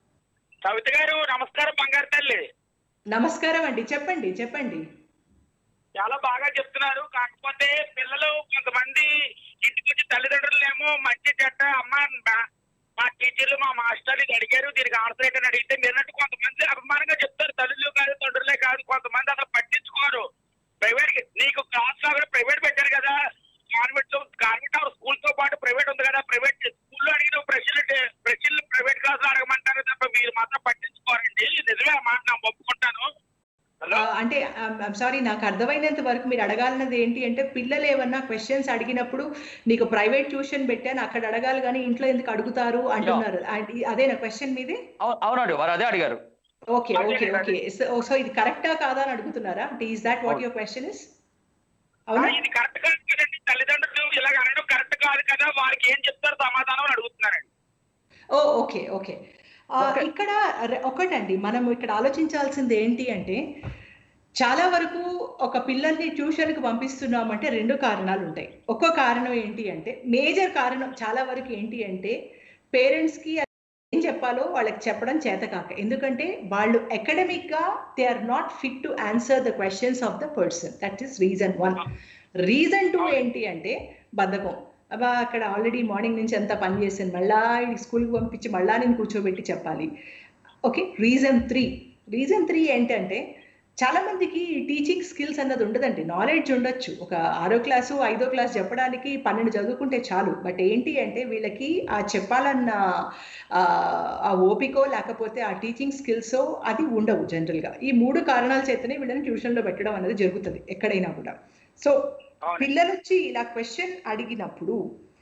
కవిత గారు నమస్కారం బంగారు తల్లి నమస్కారం అండి చెప్పండి చెప్పండి చాలా బాగా చెప్తున్నారు కాకపోతే పిల్లలు కొంతమంది ఇంటికి వచ్చి తల్లిదండ్రులు ఏమో మంచి చెడ్డ అమ్మ మా- మా టీచర్లు మా మాస్టర్లు ఇది అడిగారు దీనికి ఆన్సర్ ఏంటని అడిగితే మీరన్నట్టు కొంతమంది అభిమానంగా చెప్తారు తల్లులు కాదు తండ్రులే కాదు కొంతమంది అసలు పట్టించుకోరు ప్రైవేట్ నీకు క్లాస్ లో కూడా ప్రైవేట్ పెట్టారు కదా కాన్వెంట్ లో కాన్వెంట్ స్కూల్ తో పాటు ప్రైవేట్ ఉంది కదా ప్రైవేట్ స్కూల్లో అడిగిన ప్రశ్నలు ప్రశ్నలు ప్రైవేట్ క్లాస్ లో అడగమంటారు తప్ప మీరు మాత్రం పట్టించుకోరండి నిజమే ఆ మాట నేను ఒప్పుకుంటాను హలో ఆ, అంటే సారీ నాకు అర్థమైనంత వరకు మీరు అడగాలన్నది ఏంటి అంటే పిల్లలు ఏమన్నా క్వశ్చన్స్ అడిగినప్పుడు నీకు ప్రైవేట్ ట్యూషన్ పెట్టాను అక్కడ అడగాలి కానీ ఇంట్లో ఎందుకు అడుగుతారు అంటున్నారు అండ్ ఈ- అదేనా క్వశ్చన్ మీది అవు- అవునండి వారు అదే అడిగారు ఓకే అదే, ఓకే అదే. ఓకే సో ఇది కరెక్టా కాదా అని అడుగుతున్నారా అంటే ఈస్ దాట్ వాట్ అవును. యువర్ క్వశ్చన్ ఇస్ ఆ, అవునా ఇది కరెక్ట్ కాదు కదండి తల్లిదండ్రులు ఇలాగ అనడం కరెక్ట్ కాదు కదా వారికి ఏం చెప్తారు సమాధానం అని అడుగుతున్నారండి ఓ ఓకే ఓకే ఆ, Okay. ఇక్కడ రె- ఒకటండి మనం ఇక్కడ ఆలోచించాల్సింది ఏంటి అంటే చాలా వరకు ఒక పిల్లల్ని ట్యూషన్కి పంపిస్తున్నామంటే రెండు కారణాలు ఉంటాయి ఒక్కో కారణం ఏంటి అంటే మేజర్ కారణం చాలా వరకు ఏంటి అంటే పేరెంట్స్కి ఏం చెప్పాలో వాళ్ళకి చెప్పడం చేత కాక ఎందుకంటే వాళ్ళు అకాడమిక్గా they are not fit to answer the questions of the person that is reason one reason two ఏంటి అంటే బద్ధకం అబ్బా అక్కడ ఆల్రెడీ మార్నింగ్ నుంచి అంతా పని చేశాను మళ్ళా ఈ స్కూల్కి పంపించి మళ్ళా నేను కూర్చోబెట్టి చెప్పాలి okay reason three reason three ఏంటంటే చాలా మందికి టీచింగ్ స్కిల్స్ అన్నది ఉండదండి నాలెడ్జ్ ఉండొచ్చు ఒక ఆరో క్లాసు ఐదో క్లాస్ చెప్పడానికి పన్నెండు చదువుకుంటే చాలు బట్ ఏంటి అంటే వీళ్ళకి ఆ చెప్పాలన్న ఆ, ఆ ఓపికో లేకపోతే ఆ టీచింగ్ స్కిల్సో అది ఉండవు జనరల్గా ఈ మూడు కారణాల చేతనే వీళ్ళని ట్యూషన్లో పెట్టడం అనేది జరుగుతుంది ఎక్కడైనా కూడా సో అవును. పిల్లలు వచ్చి ఇలా క్వశ్చన్ అడిగినప్పుడు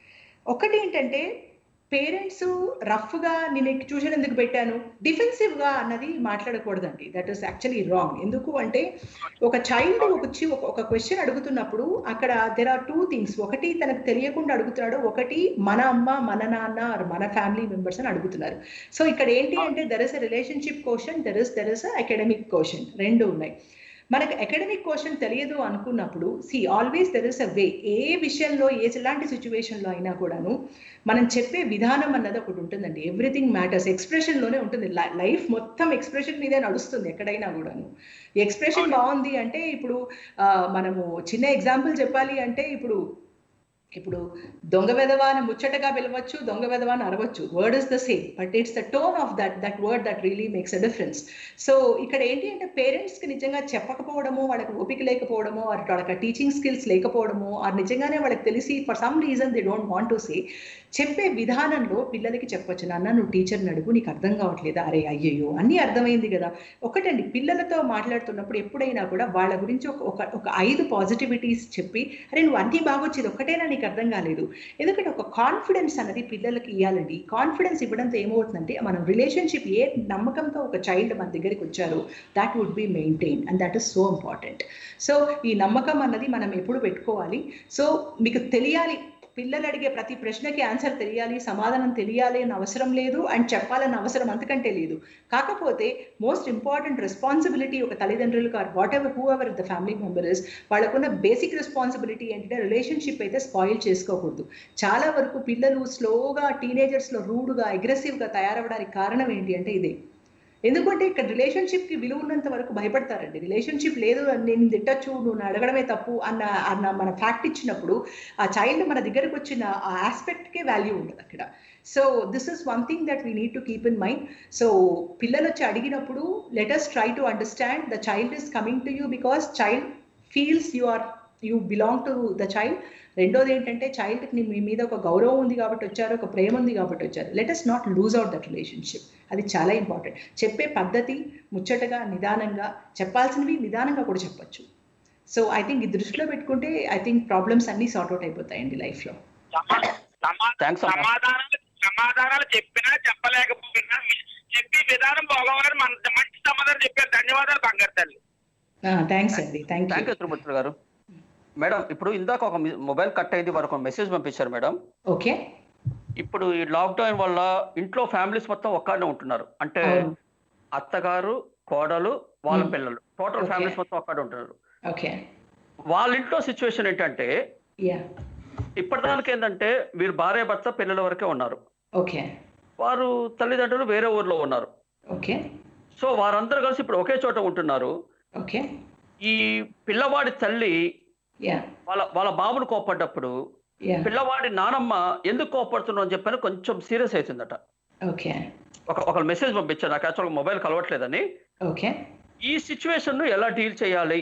ఒకటి ఏంటంటే పేరెంట్స్ రఫ్గా నేను ట్యూషన్ ఎందుకు పెట్టాను డిఫెన్సివ్గా అన్నది మాట్లాడకూడదండి దట్ ఈస్ యాక్చువల్లీ రాంగ్ ఎందుకు అంటే ఒక చైల్డ్ వచ్చి ఒక ఒక క్వశ్చన్ అడుగుతున్నప్పుడు అక్కడ దెర్ ఆర్ టూ థింగ్స్ ఒకటి తనకు తెలియకుండా అడుగుతున్నాడు ఒకటి మన అమ్మ మన నాన్న or మన ఫ్యామిలీ మెంబర్స్ అని అడుగుతున్నారు సో ఇక్కడ ఏంటి అంటే there is a relationship question there is there is a academic question రెండు ఉన్నాయి మనకు అకాడమిక్ క్వశ్చన్ తెలియదు అనుకున్నప్పుడు see always there is a way ఏ విషయంలో ఏ ఎలాంటి సిచ్యువేషన్లో అయినా కూడాను మనం చెప్పే విధానం అన్నది ఒకటి ఉంటుందండి ఎవ్రీథింగ్ మ్యాటర్స్ ఎక్స్ప్రెషన్లోనే ఉంటుంది లైఫ్ మొత్తం ఎక్స్ప్రెషన్ మీదే నడుస్తుంది ఎక్కడైనా కూడాను ఎక్స్ప్రెషన్ బాగుంది అంటే ఇప్పుడు ఆ, మనము చిన్న ఎగ్జాంపుల్ చెప్పాలి అంటే ఇప్పుడు ఇప్పుడు దొంగ వెధవాని ముచ్చటగా పిలవచ్చు దొంగ వెధవాని అరవచ్చు word is the same but it's the tone of that that word that really makes a difference so ఇక్కడ ఏంటి అంటే పేరెంట్స్ కి నిజంగా చెప్పకపోవడము వాళ్ళకి ఓపిక లేకపోవడము ఆర్ వాళ్ళకి టీచింగ్ స్కిల్స్ లేకపోవడము ఆర్ నిజంగానే వాళ్ళకి తెలిసి for some reason they don't want to say చెప్పే విధానంలో పిల్లలకి చెప్పొచ్చు నాన్న నువ్వు టీచర్ని అడుగు నీకు అర్థం కావట్లేదా అరే అయ్యయ్యో అన్నీ అర్థమైంది కదా ఒకటండి పిల్లలతో మాట్లాడుతున్నప్పుడు ఎప్పుడైనా కూడా వాళ్ళ గురించి ఒక ఒక ఒక ఐదు పాజిటివిటీస్ చెప్పి అరే నువ్వు అన్నీ బాగొచ్చేది ఒక్కటేనా నీకు అర్థం కాలేదు ఎందుకంటే ఒక కాన్ఫిడెన్స్ అనేది పిల్లలకి ఇవ్వాలండి కాన్ఫిడెన్స్ ఇవ్వడంతో ఏమవుతుందంటే మనం రిలేషన్షిప్ ఏ నమ్మకంతో ఒక చైల్డ్ మన దగ్గరికి వచ్చారో that would be maintain and that is so important so ఈ నమ్మకం అన్నది మనం ఎప్పుడు పెట్టుకోవాలి సో మీకు తెలియాలి పిల్లలు అడిగే ప్రతి ప్రశ్నకి ఆన్సర్ తెలియాలి సమాధానం తెలియాలి అని అవసరం లేదు అండ్ చెప్పాలని అవసరం అంతకంటే లేదు కాకపోతే మోస్ట్ ఇంపార్టెంట్ రెస్పాన్సిబిలిటీ ఒక తల్లిదండ్రులకు or whatever whoever the family member is వాళ్ళకున్న బేసిక్ రెస్పాన్సిబిలిటీ ఏంటంటే రిలేషన్షిప్ అయితే స్పాయిల్ చేసుకోకూడదు చాలా వరకు పిల్లలు స్లోగా టీనేజర్స్లో రూడ్గా అగ్రెసివ్గా తయారవడానికి కారణం ఏంటి అంటే ఇదే ఎందుకంటే ఇక్కడ రిలేషన్షిప్ కి విలువ ఉన్నంత వరకు భయపడతారండి రిలేషన్షిప్ లేదు నేను తిట్టచ్చు నువ్వు అడగడమే తప్పు అన్న అన్న మన ఫ్యాక్ట్ ఇచ్చినప్పుడు ఆ చైల్డ్ మన దగ్గరకు వచ్చిన ఆ ఆస్పెక్ట్ కే వాల్యూ ఉండదు అక్కడ so this is one thing that we need to keep in mind so పిల్లలు వచ్చి అడిగినప్పుడు letters try to understand the child is coming to you because child feels you are you belong to the child రెండోది ఏంటంటే చైల్డ్కి మీ మీద ఒక గౌరవం ఉంది కాబట్టి వచ్చారు ఒక ప్రేమ ఉంది కాబట్టి వచ్చారు let us not lose out that relationship అది చాలా ఇంపార్టెంట్ చెప్పే పద్ధతి ముచ్చటగా నిదానంగా చెప్పాల్సినవి నిదానంగా కూడా చెప్పొచ్చు సో ఐ థింక్ ఇది దృష్టిలో పెట్టుకుంటే ఐ థింక్ ప్రాబ్లమ్స్ అన్నీ సార్ట్ అవుట్ అయిపోతాయండి లైఫ్లో సమా- సమా- Thanks, అమ్మా. సమాధానాలు సమాధానాలు చెప్పినా చెప్పలేకపోయినా మీ- చెప్పే విధానం బాగోవాలని మన మంచి సమాధానం చెప్పారు ధన్యవాదాలు బంగారు తల్లి థ్యాంక్స్ అండి thank thank you you Trimurthi గారు మేడం ఇప్పుడు ఇందాక ఒక మొబైల్ కట్ అయింది వారు ఒక మెసేజ్ పంపించారు మేడం ఓకే ఇప్పుడు ఈ లాక్డౌన్ వల్ల ఇంట్లో ఫ్యామిలీస్ మొత్తం ఒక్కడనే ఉంటున్నారు అంటే అవును అత్తగారు కోడలు వాళ్ళ Hmm. పిల్లలు టోటల్ Okay. ఫ్యామిలీస్ మొత్తం ఒక్కడే ఉంటున్నారు ఓకే వాళ్ళ ఇంట్లో సిచ్యువేషన్ ఏంటంటే యా ఇప్పటిదానికి ఏంటంటే వీరు భార్య భర్త పిల్లల వరకే ఉన్నారు ఓకే వారు తల్లిదండ్రులు వేరే ఊర్లో ఉన్నారు ఓకే సో వారందరూ కలిసి ఇప్పుడు ఒకే చోట ఉంటున్నారు ఓకే ఈ పిల్లవాడి తల్లి యా వాళ్ళ వాళ్ళ బాబును కోప్పడ్డప్పుడు యా పిల్లవాడి నానమ్మ ఎందుకు కోప్పడుతున్నావు అని చెప్పని కొంచెం సీరియస్ అవుతుందట ఓకే ఒక ఒక మెసేజ్ పంపించారు నాకు యాక్చువల్గా మొబైల్ కలవట్లేదని ఓకే ఈ సిచ్యువేషన్ ను ఎలా డీల్ చేయాలి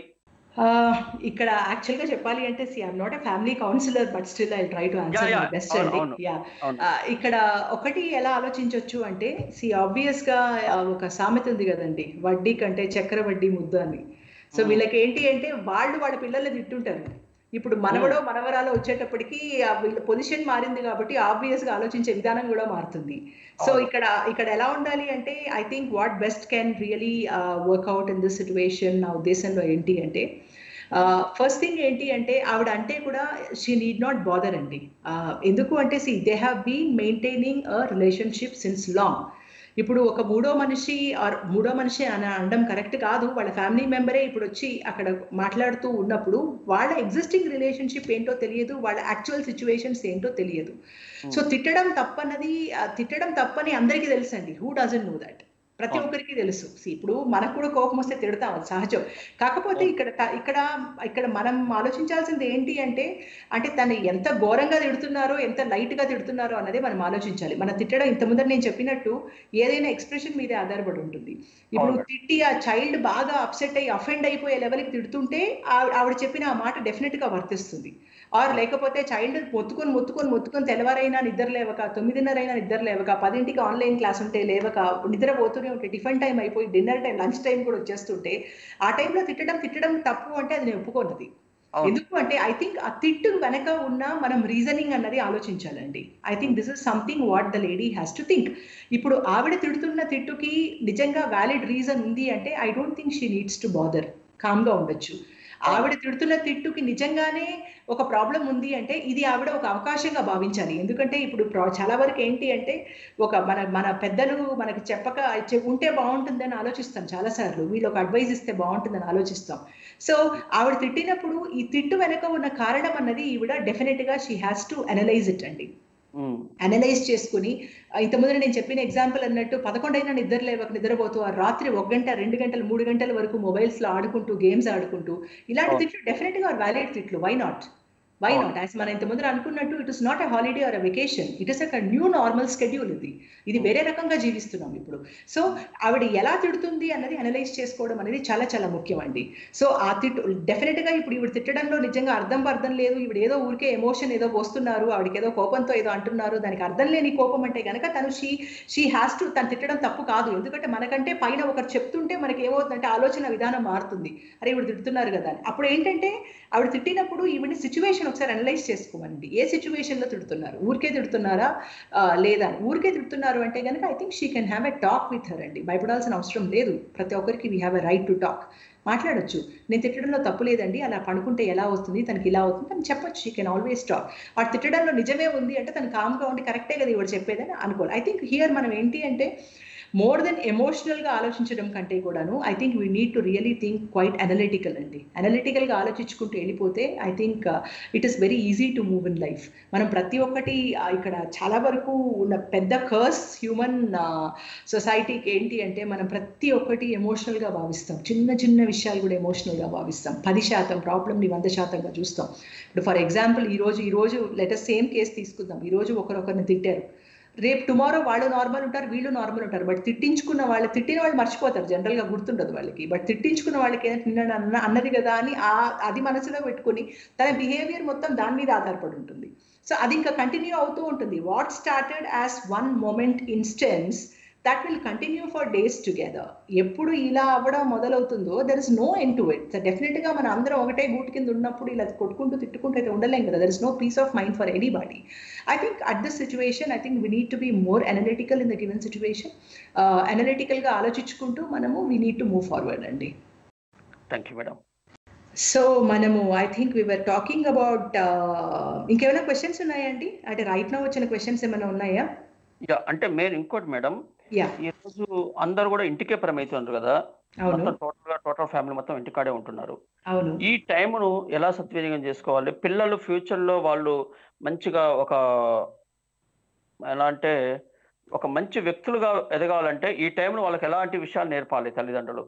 ఇక్కడ యాక్చువల్గా చెప్పాలి అంటే see I'm not a family counsellor but still I try to answer Yeah, my yeah. Best అవును, అండి అవును. యా అవును ఇక్కడ ఒకటి ఎలా ఆలోచించవచ్చు అంటే సి ఆబ్వియస్ గా ఆ, ఒక సామెత ఉంది కదండి వడ్డీ కంటే చక్ర వడ్డీ ముద్దు అని సో Hmm. వీళ్ళకి ఏంటి అంటే వాళ్ళు వాళ్ళ పిల్లల్ని తిట్టుంటారు ఇప్పుడు మనవడో మనవరాలో వచ్చేటప్పటికి ఆ వీళ్ళ పొజిషన్ మారింది కాబట్టి ఆబ్వియస్ గా ఆలోచించే విధానం కూడా మారుతుంది సో అవును. ఇక్కడ ఇక్కడ ఎలా ఉండాలి అంటే I think what best can really work out in this situation నా ఉద్దేశంలో ఏంటి అంటే ఫస్ట్ థింగ్ ఏంటి అంటే ఆవిడ అంటే కూడా షీ నీడ్ నాట్ బాదర్ అండి Uh, ఎందుకు అంటే see they have been maintaining a relationship since long ఇప్పుడు ఒక మూడో మనిషి ఆర్ మూడో మనిషి అని అనడం కరెక్ట్ కాదు వాళ్ళ ఫ్యామిలీ మెంబరే ఇప్పుడు వచ్చి అక్కడ మాట్లాడుతూ ఉన్నప్పుడు వాళ్ళ ఎగ్జిస్టింగ్ రిలేషన్షిప్ ఏంటో తెలియదు వాళ్ళ యాక్చువల్ సిచ్యువేషన్స్ ఏంటో తెలియదు సో తిట్టడం తప్పన్నది ఆ, తిట్టడం తప్పని అందరికీ తెలుసండి హూ డజన్ నో దట్ ప్రతి అవును. ఒక్కరికి తెలుసు See, ఇప్పుడు మనకు కూడా కోపం వస్తే తిడతాం అది సహజం కాకపోతే ఇక్కడ త- ఇక్కడ ఇక్కడ మనం ఆలోచించాల్సింది ఏంటి అంటే అంటే తను ఎంత ఘోరంగా తిడుతున్నారో ఎంత లైట్ గా తిడుతున్నారో అన్నది మనం ఆలోచించాలి మన తిట్టడం ఇంత ముందర నేను చెప్పినట్టు ఏదైనా ఎక్స్ప్రెషన్ మీదే ఆధారపడి ఉంటుంది ఇప్పుడు అవును. తిట్టి ఆ చైల్డ్ బాగా అప్సెట్ అయ్యి అఫెండ్ అయిపోయే లెవెల్కి తిడుతుంటే ఆవి- ఆవిడ చెప్పిన ఆ మాట డెఫినెట్ గా వర్తిస్తుంది ఆర్ లేకపోతే చైల్డ్ మొత్తుకొని మొత్తుకొని మొత్తుకొని తెల్లవారైనా నిద్ర లేవక తొమ్మిదిన్నర అయినా నిద్ర లేవక పదింటికి ఆన్లైన్ క్లాస్ ఉంటే లేవక నిద్రపోతూనే ఉంటే టిఫిన్ టైం అయిపోయి డిన్నర్ టైం లంచ్ టైం కూడా వచ్చేస్తుంటే ఆ టైంలో తిట్టడం తిట్టడం తప్పు అంటే అది నేను ఒప్పుకోనది అవును. ఎందుకు అంటే ఐ థింక్ ఆ తిట్టు వెనక ఉన్న మనం రీజనింగ్ అన్నది ఆలోచించాలండి I think this is something what the lady has to think ఇప్పుడు ఆవిడ తిడుతున్న తిట్టుకి నిజంగా వ్యాలిడ్ రీజన్ ఉంది అంటే I don't think she needs to bother కామ్గా ఉండొచ్చు ఆవిడ తిడుతున్న తిట్టుకి నిజంగానే ఒక ప్రాబ్లం ఉంది అంటే ఇది ఆవిడ ఒక అవకాశంగా భావించాలి ఎందుకంటే ఇప్పుడు ప్రా- చాలా వరకు ఏంటి అంటే ఒక మన మన పెద్దలు మనకి చెప్పక చె- ఉంటే బాగుంటుందని ఆలోచిస్తాం చాలాసార్లు వీళ్ళు ఒక అడ్వైస్ ఇస్తే బాగుంటుందని ఆలోచిస్తాం సో ఆవిడ తిట్టినప్పుడు ఈ తిట్టు వెనక ఉన్న కారణం అన్నది ఈవిడ డెఫినెట్ గా she has to analyse it అండి ఉమ్, అనలైజ్ చేసుకుని ఆ, ఇంతకుముందు నేను చెప్పిన ఎగ్జాంపుల్ అన్నట్టు పదకొండైనా నిద్ర లేవక నిద్రపోతూ ఆ రాత్రి ఒక గంట రెండు గంటలు మూడు గంటల వరకు మొబైల్స్ లో ఆడుకుంటూ గేమ్స్ ఆడుకుంటూ ఇలాంటి అవును. తిట్లు డెఫినెట్ గా వ్యాలిడ్ తిట్లు వై నాట్ వై అవును. నాట్ యాజ్ మనం ఇంతకుముందు అనుకున్నట్టు it is not a holiday or a vacation it is ఒక న్యూ నార్మల్ స్కెడ్యూల్ ఇది ఇది వేరే రకంగా జీవిస్తున్నాం ఇప్పుడు సో ఆవిడ ఎలా తిడుతుంది అన్నది అనలైజ్ చేసుకోవడం అనేది చాలా చాలా ముఖ్యం అండి సో ఆ తిట్టు డెఫినెట్ గా ఇప్పుడు ఈవిడ తిట్టడంలో నిజంగా అర్థం అర్థం లేదు ఈవిడ ఏదో ఊరికే ఎమోషన్ ఏదో పోస్తున్నారు ఆవిడకి ఏదో కోపంతో ఏదో అంటున్నారు దానికి అర్థం లేని కోపం అంటే గనక తను షీ షీ హ్యాస్ టు తను తిట్టడం తప్పు కాదు ఎందుకంటే మనకంటే పైన ఒకరు చెప్తుంటే మనకి ఏమవుతుందంటే ఆలోచన విధానం మారుతుంది అరే ఈవిడ తిడుతున్నారు కదా అని అప్పుడు ఏంటంటే ఆవిడ తిట్టినప్పుడు ఈవిడ సిచ్యువేషన్ ఒకసారి అనలైజ్ చేసుకోమండి ఏ సిచ్యువేషన్ లో తిడుతున్నారు ఊరికే తిడుతున్నారా ఆ, లేదా అని ఊరికే తిడుతున్నారు అంటే కనుక I think she can have a talk with her అండి భయపడాల్సిన అవసరం లేదు ప్రతి ఒక్కరికి we have a right to talk మాట్లాడొచ్చు నేను తిట్టడంలో తప్పు లేదండి అలా పడుకుంటే ఎలా అవుతుంది తనకి ఇలా అవుతుంది అని చెప్పొచ్చు షీ కెన్ ఆల్వేస్ టాక్ ఆ తిట్టడంలో నిజమే ఉంది అంటే తను కామ్గా ఉండి కరెక్టే కదా ఇవాడు చెప్పేదని అనుకోవాలి ఐ థింక్ హియర్ మనం ఏంటి అంటే మోర్ దెన్ ఎమోషనల్గా ఆలోచించడం కంటే కూడాను I think we need to really think quite analytical అండి అనలిటికల్గా ఆలోచించుకుంటూ వెళ్ళిపోతే I think it is very easy to move in life మనం ప్రతి ఒక్కటి ఆ, ఇక్కడ చాలా వరకు ఉన్న పెద్ద కర్స్ హ్యూమన్ సొసైటీకి ఏంటి అంటే మనం ప్రతి ఒక్కటి ఎమోషనల్గా భావిస్తాం చిన్న చిన్న విషయాలు కూడా ఎమోషనల్గా భావిస్తాం పది శాతం ప్రాబ్లమ్ని వంద శాతంగా చూస్తాం ఇప్పుడు ఫర్ ఎగ్జాంపుల్ ఈ రోజు ఈ రోజు లెటర్ సేమ్ కేసు తీసుకుందాం ఈ రోజు ఒకరొకరిని తిట్టారు రేపు టుమారో వాళ్ళు నార్మల్ ఉంటారు వీళ్ళు నార్మల్ ఉంటారు బట్ తిట్టించుకున్న వాళ్ళు తిట్టిన వాళ్ళు మర్చిపోతారు జనరల్ గా గుర్తుండదు వాళ్ళకి బట్ తిట్టించుకున్న వాళ్ళకి ఏంటంటే నిన్న అన్న అన్నది కదా అని ఆ అది మనసులో పెట్టుకుని తన బిహేవియర్ మొత్తం దాని మీద ఆధారపడి ఉంటుంది సో అది ఇంకా కంటిన్యూ అవుతూ ఉంటుంది what started as one moment instance that will continue for days together ఎప్పుడు ఇలా అవ్వడం మొదలవుతుందో there is no end to it definite గా మన అందరం ఒకటే గూటి కింద ఉన్నప్పుడు ఇలా కొట్టుకుంటూ తిట్టుకుంటూ అయితే ఉండలేం కదా there is no peace of mind for anybody I think at this situation I think we need to be more analytical in the given situation analytical గా ఆలోచించుకుంటూ మనము we need to move forward అండి thank you madam so మనము I think we are talking about ఇంకేమైనా questions ఉన్నాయండి అంటే right no వచ్చిన questions ఏమైనా ఉన్నాయా యా అంటే మెయిన్ ఇంకోటి మేడం యా ఈ రోజు అందరు కూడా ఇంటికే పరిమితున్నారు కదా అవును మొత్తం టోటల్ గా టోటల్ ఫ్యామిలీ మొత్తం ఇంటికాడే ఉంటున్నారు అవును ఈ టైమును ఎలా సద్వినియోగం చేసుకోవాలి పిల్లలు ఫ్యూచర్ లో వాళ్ళు మంచిగా ఒక ఎలా అంటే ఒక మంచి వ్యక్తులుగా ఎదగాలంటే ఈ టైంలో వాళ్ళకి ఎలాంటి విషయాలు నేర్పాలి తల్లిదండ్రులు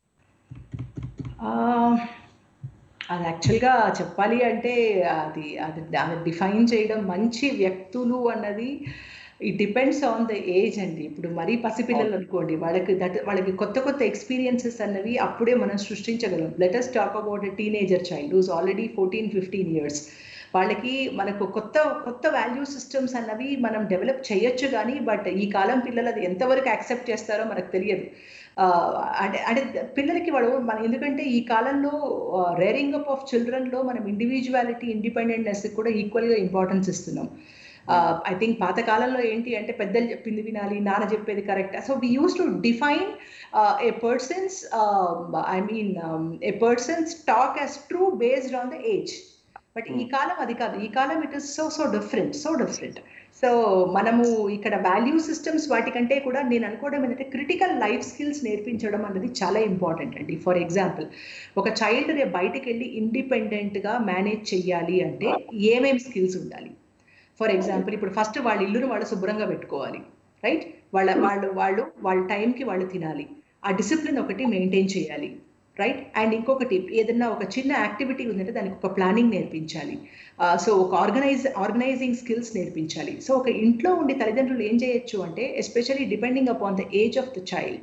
ఆ, అది యాక్చువల్గా చెప్పాలి అంటే అది అది దాన్ని డిఫైన్ చేయడం మంచి వ్యక్తులు అన్నది it depends on the age అండి ఇప్పుడు మరీ పసిపిల్లలు అనుకోండి వాళ్ళకి దట్ వాళ్ళకి కొత్త కొత్త ఎక్స్పీరియన్సెస్ అన్నవి అప్పుడే మనం సృష్టించగలం latest talk about a teenager child whose already fourteen fifteen years వాళ్ళకి మనకు కొత్త కొత్త వాల్యూ సిస్టమ్స్ అన్నవి మనం డెవలప్ చేయొచ్చు కానీ బట్ ఈ కాలం పిల్లలు అది ఎంతవరకు యాక్సెప్ట్ చేస్తారో మనకు తెలియదు ఆ, అంటే అంటే పిల్లలకి వాడు మన ఎందుకంటే ఈ కాలంలో రేరింగ్ అప్ ఆఫ్ చిల్డ్రన్లో మనం ఇండివిజువాలిటీ ఇండిపెండెంట్నెస్ కూడా ఈక్వల్గా ఇంపార్టెన్స్ ఇస్తున్నాం ఐ థింక్ పాత కాలంలో ఏంటి అంటే పెద్దలు చెప్పింది వినాలి నాన్న చెప్పేది correct so we use to define a persons I mean a persons talk as true based on the age but ఈ కాలం అది కాదు ఈ కాలం it is so so different so different so మనము ఇక్కడ వాల్యూ సిస్టమ్స్ వాటికంటే కూడా నేను అనుకోవడం ఏంటంటే క్రిటికల్ లైఫ్ స్కిల్స్ నేర్పించడం అనేది చాలా ఇంపార్టెంట్ అండి ఫర్ ఎగ్జాంపుల్ ఒక చైల్డ్ రేపు బయటకు వెళ్ళి ఇండిపెండెంట్గా మేనేజ్ చెయ్యాలి అంటే ఏమేమి స్కిల్స్ ఉండాలి ఫర్ ఎగ్జాంపుల్ ఇప్పుడు ఫస్ట్ వాళ్ళ ఇల్లును వాళ్ళు శుభ్రంగా పెట్టుకోవాలి రైట్ వాళ్ళ వాళ్ళు వాళ్ళు వాళ్ళ టైంకి వాళ్ళు తినాలి ఆ డిసిప్లిన్ ఒకటి మెయింటైన్ చేయాలి రైట్ అండ్ ఇంకొకటి ఏదన్నా ఒక చిన్న యాక్టివిటీ ఉందంటే దానికి ఒక ప్లానింగ్ నేర్పించాలి సో ఒక ఆర్గనైజ్ ఆర్గనైజింగ్ స్కిల్స్ నేర్పించాలి సో ఒక ఇంట్లో ఉండి తల్లిదండ్రులు ఏం చేయొచ్చు అంటే especially depending upon the age of the child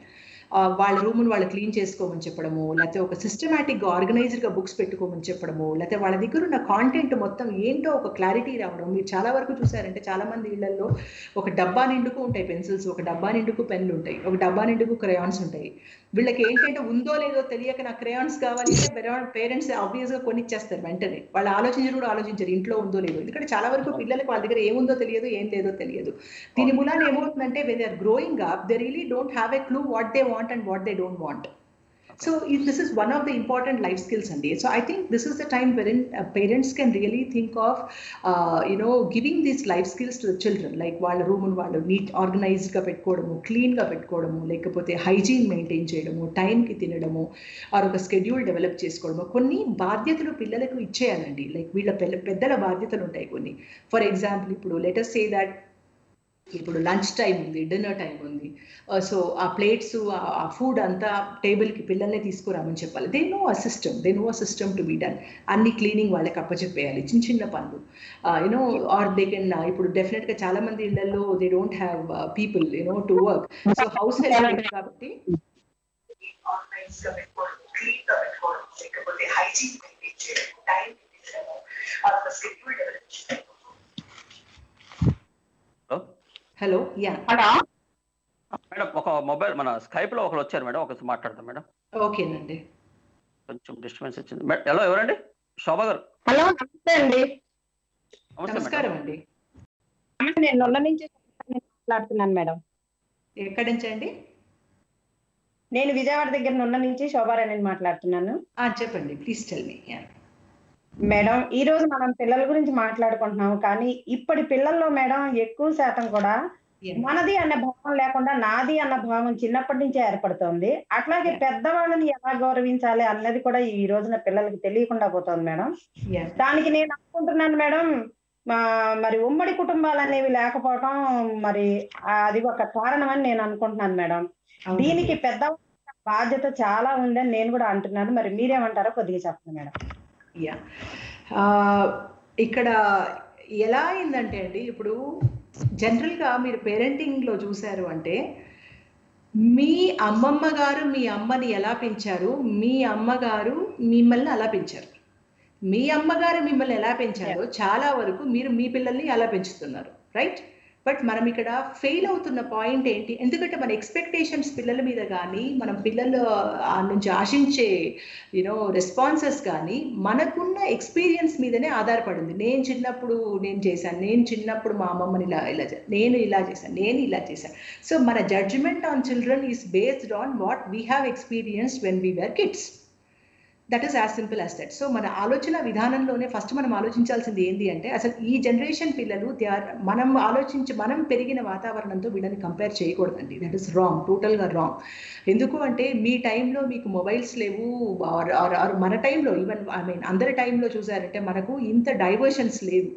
ఆ, వాళ్ళ రూమ్ని వాళ్ళు క్లీన్ చేసుకోమని చెప్పడము లేకపోతే ఒక సిస్టమేటిక్గా ఆర్గనైజ్డ్గా బుక్స్ పెట్టుకోమని చెప్పడము లేకపోతే వాళ్ళ దగ్గర ఉన్న కాంటెంట్ మొత్తం ఏంటో ఒక క్లారిటీ రావడం మీరు చాలా వరకు చూసారంటే చాలా మంది ఇళ్లలో ఒక డబ్బా నిండుకు ఉంటాయి పెన్సిల్స్ ఒక డబ్బా నిండుకు పెన్లు ఉంటాయి ఒక డబ్బా నిండుకు క్రయాన్స్ ఉంటాయి వీళ్ళకి ఏంటంటే ఉందో లేదో తెలియక నాకు క్రయాన్స్ కావాలి అంటే పేరెంట్స్ ఆబ్వియస్గా కొనిచ్చేస్తారు వెంటనే వాళ్ళు ఆలోచించరు కూడా ఆలోచించరు ఇంట్లో ఉందో లేదో ఎందుకంటే చాలా వరకు పిల్లలకి వాళ్ళ దగ్గర ఏముందో తెలియదు ఏం లేదో తెలియదు దీని మూలాన ఏమవుతుందంటే when they are growing up they really don't have a clue what they want and what they don't want So if this is one of the important life skills, Andy. So I think this is the time wherein uh, parents can really think of, uh, you know, giving these life skills to the children, like వాళ్ళ room వాళ్ళు neat ఆర్గనైజ్డ్గా పెట్టుకోవడము క్లీన్గా పెట్టుకోవడము లేకపోతే hygiene maintain చేయడము టైంకి తినడము ఆర్ ఒక స్కెడ్యూల్ డెవలప్ చేసుకోవడము కొన్ని బాధ్యతలు పిల్లలకు ఇచ్చేయాలండి లైక్ వీళ్ళ పెద్ద పెద్దల బాధ్యతలు ఉంటాయి కొన్ని ఫర్ ఎగ్జాంపుల్ ఇప్పుడు లెటస్ సే దట్ ఇప్పుడు లంచ్ టైం ఉంది డిన్నర్ టైం ఉంది సో ఆ ప్లేట్స్ ఆ ఫుడ్ అంతా టేబుల్కి పిల్లల్ని తీసుకురామని చెప్పాలి they know a system they know a system to be done అన్ని క్లీనింగ్ వాళ్ళకి అప్పచెప్పేయాలి చిన్న చిన్న పనులు యూనో ఆర్ దే కెన్ ఇప్పుడు డెఫినెట్గా చాలా మంది ఇళ్లలో they don't have people you know to work so house help కాబట్టి ఆర్గనైజ్ గా పెట్టుకోవడం క్లీన్ గా పెట్టుకోవడం లేకపోతే హైజీన్ మెయింటైన్ చేయడం టైం తీసుకోవడం అదొక స్కెడ్యూల్ డెవలప్ చేయడం హలో యా హలో మేడం ఒక మొబైల్ మన స్కైప్ లో ఒకరు వచ్చారు మేడం ఒకసారి మాట్లాడదాం మేడం ఓకేనండి కొంచెం డిస్టర్బెన్స్ వచ్చింది మే- హలో ఎవరండి శోభా గారు హలో నమస్తే అండి నమస్తే నమస్కారం మేడం అండి నేను నొల్ల నుంచి మాట్లాడుతున్నాను మేడం ఎక్కడి నుంచి అండి నేను విజయవాడ దగ్గర నున్న నుంచి శోభారాణి మాట్లాడుతున్నాను ఆ, చెప్పండి please tell me yeah madam ఈ రోజు మనం పిల్లల గురించి మాట్లాడుకుంటున్నాం కానీ ఇప్పటి పిల్లల్లో మేడం ఎక్కువ శాతం కూడా మనది అన్న భావం లేకుండా నాది అన్న భావం చిన్నప్పటి నుంచే ఏర్పడుతోంది అట్లాగే పెద్దవాళ్ళని ఎలా గౌరవించాలి అన్నది కూడా ఈ రోజున పిల్లలకి తెలియకుండా పోతోంది మేడం యా దానికి నేను అనుకుంటున్నాను మేడం మా- మరి ఉమ్మడి కుటుంబాలు అనేవి లేకపోవడం మరి అది ఒక కారణం అని నేను అనుకుంటున్నాను మేడం దీనికి పెద్ద బాధ్యత చాలా ఉందని నేను కూడా అంటున్నాను మరి మీరేమంటారో కొద్దిగా చెప్పండి మేడం యా ఇక్కడ ఎలా అయిందంటే అండి ఇప్పుడు జనరల్గా మీరు పేరెంటింగ్లో చూశారు అంటే మీ అమ్మమ్మ గారు మీ అమ్మని ఎలా పెంచారు మీ అమ్మగారు మిమ్మల్ని అలా పెంచారు మీ అమ్మగారు మిమ్మల్ని ఎలా పెంచారో చాలా వరకు మీరు మీ పిల్లల్ని అలా పెంచుతున్నారు రైట్ బట్ మనం ఇక్కడ ఫెయిల్ అవుతున్న పాయింట్ ఏంటి ఎందుకంటే మన ఎక్స్పెక్టేషన్స్ పిల్లల మీద కానీ మనం పిల్లలు ఆ నుంచి ఆశించే యూనో రెస్పాన్సెస్ కానీ మనకున్న ఎక్స్పీరియన్స్ మీదనే ఆధారపడింది నేను చిన్నప్పుడు నేను చేశాను నేను చిన్నప్పుడు మా అమ్మమ్మని ఇలా ఇలా చే- నేను ఇలా చేశాను నేను ఇలా చేశాను సో మన judgement on children is based on what we have experience when we were kids that is as simple as that so మన ఆలోచన విధానంలోనే ఫస్ట్ మనం ఆలోచించాల్సింది ఏంటి అంటే అసలు ఈ జనరేషన్ పిల్లలు దే ఆర్ మనం ఆలోచించి మనం పెరిగిన వాతావరణంతో వీళ్ళని కంపేర్ చేయకూడదండి దట్ ఈస్ రాంగ్ టోటల్గా రాంగ్ ఎందుకు అంటే మీ టైంలో మీకు మొబైల్స్ లేవు or- or- or మన టైంలో ఈవెన్ ఐ మీన్ అందరి టైంలో చూసారంటే మనకు ఇంత డైవర్షన్స్ లేవు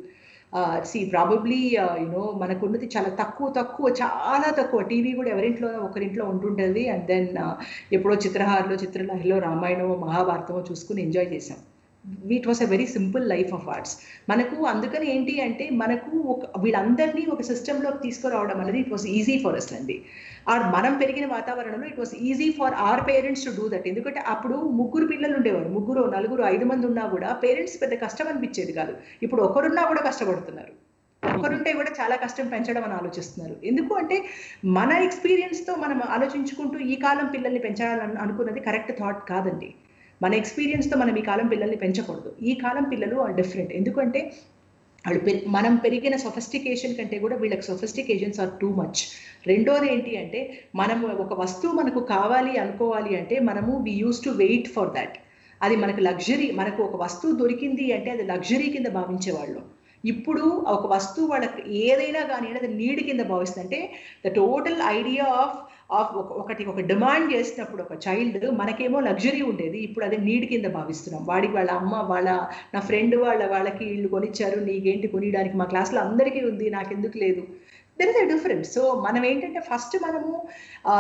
సి ప్రాబబ్లీ యూనో మనకున్నది చాలా తక్కువ తక్కువ చాలా తక్కువ టీవీ కూడా ఎవరింట్లో ఒకరింట్లో ఉంటుంటుంది అండ్ దెన్ ఎప్పుడో చిత్రహారలో చిత్రలహరిలో రామాయణమో మహాభారతమో చూసుకుని ఎంజాయ్ చేసాం it was a very simple life of arts మనకు అందుకని ఏంటి అంటే మనకు ఒక వీళ్ళందరినీ ఒక సిస్టంలోకి తీసుకురావడం అనేది it was easy for us అండి ఆర్ మనం పెరిగిన వాతావరణంలో it was easy for our parents to do that ఎందుకంటే అప్పుడు ముగ్గురు పిల్లలు ఉండేవారు ముగ్గురు నలుగురు ఐదు మంది ఉన్నా కూడా పేరెంట్స్ పెద్ద కష్టం అనిపించేది కాదు ఇప్పుడు ఒకరున్నా కూడా కష్టపడుతున్నారు ఒకరుంటే కూడా చాలా కష్టం పెంచడం అని ఆలోచిస్తున్నారు ఎందుకు అంటే మన ఎక్స్పీరియన్స్తో మనం ఆలోచించుకుంటూ ఈ కాలం పిల్లల్ని పెంచాలని అనుకున్నది కరెక్ట్ థాట్ కాదండి మన ఎక్స్పీరియన్స్తో మనం ఈ కాలం పిల్లల్ని పెంచకూడదు ఈ కాలం పిల్లలు ఆర్ డిఫరెంట్ ఎందుకంటే వాళ్ళు పెరి- మనం పెరిగిన సొఫిస్టికేషన్ కంటే కూడా వీళ్ళకి సొఫిస్టికేషన్స్ ఆర్ టూ మచ్ రెండోది ఏంటి అంటే మనం ఒక వస్తువు మనకు కావాలి అనుకోవాలి అంటే మనము we use to wait for that అది మనకు లగ్జరీ మనకు ఒక వస్తువు దొరికింది అంటే అది లగ్జరీ కింద భావించేవాళ్ళు ఇప్పుడు ఒక వస్తువు వాళ్ళకి ఏదైనా కానీ అది నీడ్ కింద భావిస్తుంది అంటే the total idea of of ఒకటి ఒక డిమాండ్ చేసినప్పుడు ఒక చైల్డ్ మనకేమో లగ్జరీ ఉండేది ఇప్పుడు అది నీడ్ కింద భావిస్తున్నాం వాడికి వాళ్ళ అమ్మ వాళ్ళ నా ఫ్రెండ్ వాళ్ళ వాళ్ళకి ఇల్లు కొనిచ్చారు నీకేంటి కొనియడానికి మా క్లాస్లో అందరికీ ఉంది నాకెందుకు లేదు there is a difference so మనం ఏంటంటే ఫస్ట్ మనము ఆ,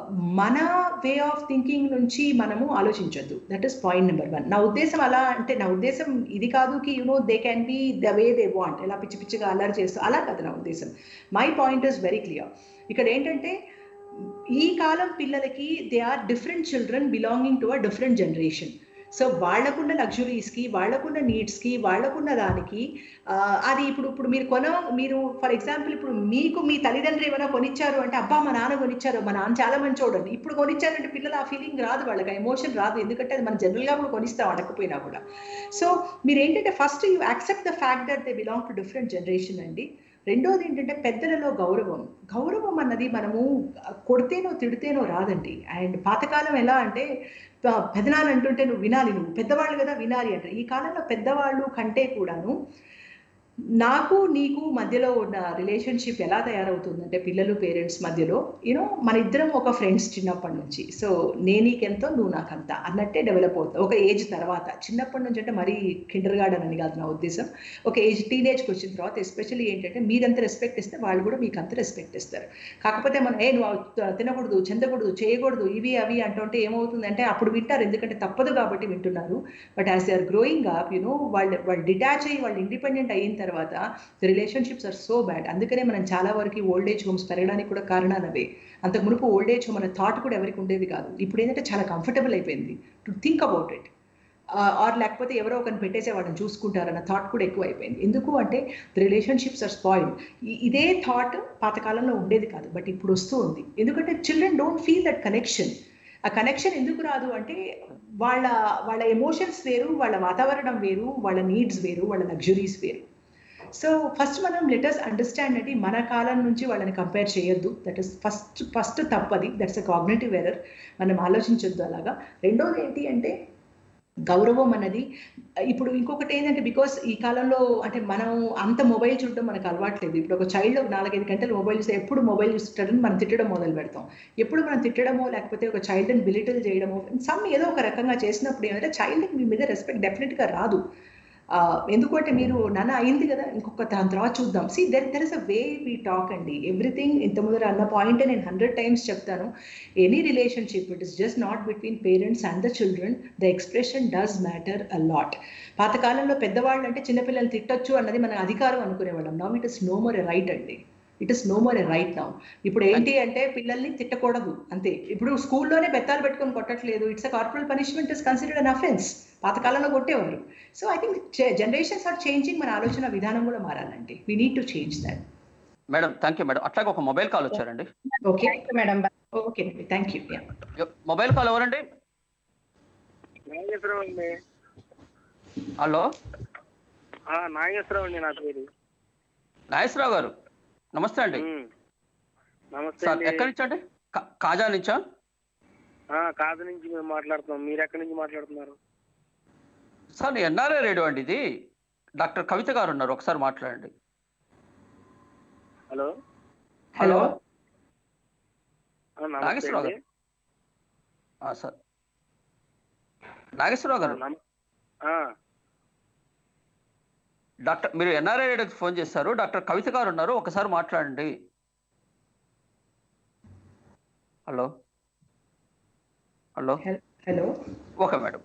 మన వే ఆఫ్ థింకింగ్ నుంచి మనము ఆలోచించొద్దు that is point number one నా ఉద్దేశం అలా అంటే నా ఉద్దేశం ఇది కాదు కి you know they can be the way they want ఎలా పిచ్చి పిచ్చిగా అల్లరి చేస్తూ అలా కాదు నా ఉద్దేశం my point is very clear ఇక్కడ ఏంటంటే ఈ కాలం పిల్లలకి they are different children belonging to a different generation so వాళ్ళకున్న లగ్జరీస్కి వాళ్ళకున్న నీడ్స్కి వాళ్ళకున్న దానికి ఆ, అది ఇప్పుడు ఇప్పుడు మీరు కొన మీరు ఫర్ ఎగ్జాంపుల్ ఇప్పుడు మీకు మీ తల్లిదండ్రులు ఏమైనా కొనిచ్చారు అంటే అబ్బా మా నాన్న కొనిచ్చారు మా నాన్న చాలా మంచోడు అని ఇప్పుడు కొనిచ్చారంటే పిల్లలు ఆ ఫీలింగ్ రాదు వాళ్ళకి ఆ ఎమోషన్ రాదు ఎందుకంటే అది మనం జనరల్గా కూడా కొనిస్తాం అడగకపోయినా కూడా సో మీరు ఏంటంటే first you accept the fact that they belong to different generation అండి రెండోది ఏంటంటే పెద్దలలో గౌరవం గౌరవం అన్నది మనము కొడితేనో తిడితేనో రాదండి అండ్ పాతకాలం ఎలా అంటే ప- పెదనాన్న అంటుంటే నువ్వు వినాలి నువ్వు పెద్దవాళ్ళు కదా వినాలి అంటారు ఈ కాలంలో పెద్దవాళ్ళు కంటే కూడాను నాకు నీకు మధ్యలో ఉన్న రిలేషన్షిప్ ఎలా తయారవుతుందంటే పిల్లలు పేరెంట్స్ మధ్యలో యూనో మన ఇద్దరం ఒక ఫ్రెండ్స్ చిన్నప్పటి నుంచి సో నేను నీకెంతో నువ్వు నాకంత అన్నట్టే డెవలప్ అవుతుంది ఒక ఏజ్ తర్వాత చిన్నప్పటి నుంచి అంటే మరీ కిండర్ గార్డెన్ అని కాదు నా ఉద్దేశం ఒక ఏజ్ టీనేజ్కి వచ్చిన తర్వాత ఎస్పెషల్లీ ఏంటంటే మీరంత రెస్పెక్ట్ ఇస్తే వాళ్ళు కూడా మీకు అంత రెస్పెక్ట్ ఇస్తారు కాకపోతే మనం ఏ నువ్వు అవి తినకూడదు చెందకూడదు చేయకూడదు ఇవి అవి అంటుంటే ఏమవుతుందంటే అప్పుడు వింటారు ఎందుకంటే తప్పదు కాబట్టి వింటున్నారు but as they are growing up you know వాళ్ళు వాళ్ళు డిటాచ్ అయ్యి వాళ్ళు ఇండిపెండెంట్ అయిన తర్వాత the relationships are so bad అందుకనే మనం చాలా వరకు ఓల్డ్ ఏజ్ హోమ్స్ పెరగడానికి కూడా కారణాలు అవే అంతకు మునుపు ఓల్డ్ ఏజ్ హోమ్ అనే థాట్ కూడా ఎవరికి ఉండేది కాదు ఇప్పుడు ఏంటంటే చాలా కంఫర్టబుల్ అయిపోయింది to think about it or లేకపోతే ఎవరో ఒకరిని పెట్టేసే వాళ్ళని చూసుకుంటారన్న థాట్ కూడా ఎక్కువ అయిపోయింది ఎందుకు అంటే ద రిలేషన్షిప్స్ ఆర్ స్పాయిల్ ఇదే థాట్ పాతకాలంలో ఉండేది కాదు బట్ ఇప్పుడు వస్తూ ఉంది ఎందుకంటే children don't feel that connection ఆ కనెక్షన్ ఎందుకు రాదు అంటే వాళ్ళ వాళ్ళ ఎమోషన్స్ వేరు వాళ్ళ వాతావరణం వేరు వాళ్ళ నీడ్స్ వేరు వాళ్ళ లగ్జరీస్ వేరు సో ఫస్ట్ మనం లెటర్స్ అండర్స్టాండ్ అంటే మన కాలం నుంచి వాళ్ళని కంపేర్ చేయొద్దు దట్ ఇస్ ఫస్ట్ ఫస్ట్ తప్పది దట్స్ అ కాగ్నేటివ్ ఎర్రర్ మనం ఆలోచించొద్దు అలాగా రెండోది ఏంటి అంటే గౌరవం అన్నది ఇప్పుడు ఇంకొకటి ఏంటంటే బికాస్ ఈ కాలంలో అంటే మనం అంత మొబైల్ చూడడం మనకు అలవాట్లేదు ఇప్పుడు ఒక చైల్డ్ ఒక నాలుగైదు గంటలు మొబైల్ చూస్తే ఎప్పుడు మొబైల్ చూస్తుంటారని మనం తిట్టడం మొదలు పెడతాం ఎప్పుడు మనం తిట్టడమో లేకపోతే ఒక చైల్డ్ని బిలిటిల్ చేయడమో సమ్ ఏదో ఒక రకంగా చేసినప్పుడు ఏంటంటే చైల్డ్కి మీ మీద రెస్పెక్ట్ డెఫినెట్గా రాదు ఆ, ఎందుకంటే మీరు నాన్న అయింది కదా ఇంకొక దాని తర్వాత చూద్దాం see there there is a way we talk అండి ఎవ్రీథింగ్ ఇంత ముందర అన్న పాయింట్ నేను హండ్రెడ్ టైమ్స్ చెప్తాను any relationship it is just not between parents and the children the expression does matter a lot పాతకాలంలో పెద్దవాళ్ళు అంటే చిన్నపిల్లల్ని తిట్టొచ్చు అన్నది మన అధికారం అనుకునేవాళ్ళం now it is no more a right అండి it is no more a right now ఇప్పుడు ఏంటి అంటే పిల్లల్ని తిట్టకూడదు అంతే ఇప్పుడు స్కూల్లోనే బెత్తాలు పెట్టుకొని కొట్టట్లేదు it's a corporal punishment is considered an offence పాతకాలంలో కొట్టేవారు so I think generations are changing మన ఆలోచన విధానం కూడా మారాలండి we need to change that madam thank you madam అట్లాగే ఒక మొబైల్ కాల్ వచ్చారండి okay madam okay thank you mobile call ఎవరండి నాగేశ్వరరావు అండి హలో ఆ, నాగేశ్వరరావు అండి నా పేరు నాగేశ్వరరావు గారు నమస్తే అండి ఉమ్. నమస్తే సార్ అండి ఎక్కడి నుంచి అండి కా- కాజా నుంచా ఆ, కాదు నుంచి మేము మాట్లాడుతున్నాం మీరు ఎక్కడి నుంచి మాట్లాడుతున్నారు సార్ నేను ఎన్ఆర్ఐ రేడియో అండి ఇది డాక్టర్ కవిత గారు ఉన్నారు ఒకసారి మాట్లాడండి హలో హలో ఆ, నమస్తే నాగేశ్వరరావు అండి. గారు ఆ, సార్ నాగేశ్వరరావు ఆ, గారు నమ- ఆ, డాక్టర్ మీరు ఎన్ఆర్ఐ రేడియోకి ఫోన్ చేశారు డాక్టర్ కవిత గారు ఉన్నారు ఒకసారి మాట్లాడండి hello hello hello okay madam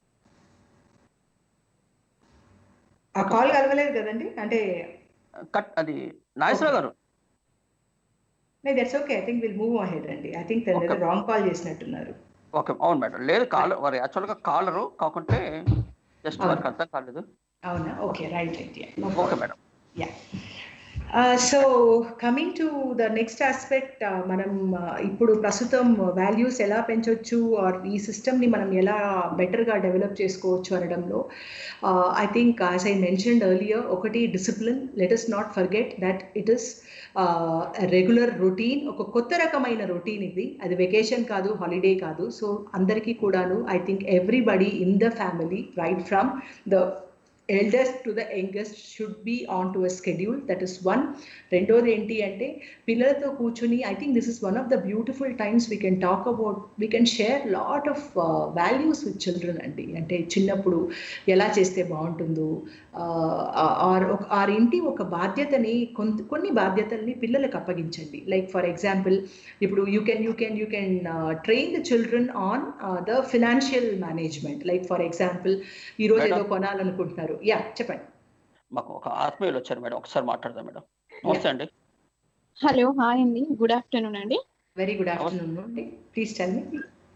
ఆ కాల్ కలవలేదు కదండి అంటే కట్ అది నాగేశ్వరరావు గారు that's okay I think will move ahead అండి I think Okay. Wrong call చేసినట్టున్నారు ఓకే అవును మేడం లేదు కాల్ వారు యాక్చువల్గా కాలరు కాకుంటే జస్ట్ వారికి అర్థం కాలేదు అవునా okay right right okay madam yeah so coming to the next aspect మనం uh, ఇప్పుడు ప్రస్తుతం వాల్యూస్ ఎలా పెంచవచ్చు ఆర్ ఈ సిస్టమ్ని మనం ఎలా బెటర్గా డెవలప్ చేసుకోవచ్చు అనడంలో I think as I mentioned earlier ఒకటి discipline let us not forget that it is regular routine ఒక కొత్త రకమైన రొటీన్ ఇది అది వెకేషన్ కాదు హాలిడే కాదు సో అందరికీ కూడాను I think everybody in the family right from the eldest to the youngest should be on to a schedule that is one రెండోది ఏంటి అంటే పిల్లలతో కూర్చుని I think this is one of the beautiful times we can talk about we can share lot of values with children అండి అంటే చిన్నప్పుడు ఎలా చేస్తే బాగుంటుందో ఆర్ ఆర్ ఇంటి ఒక బాధ్యతని కొంత కొన్ని బాధ్యతల్ని పిల్లలకు అప్పగించండి లైక్ ఫర్ ఎగ్జాంపుల్ ఇప్పుడు you can you can you can train the children on the financial management like for example ఈరోజు ఏదో Madam. కొనాలనుకుంటున్నారు యా చెప్పండి మాకు ఒక ఆత్మీయులు వచ్చారు మేడం ఒకసారి మాట్లాడదాం మేడం నమస్తే అండి హలో హాయ్ అండి గుడ్ ఆఫ్టర్నూన్ అండి వెరీ గుడ్ ఆఫ్టర్నూన్ అండి please tell me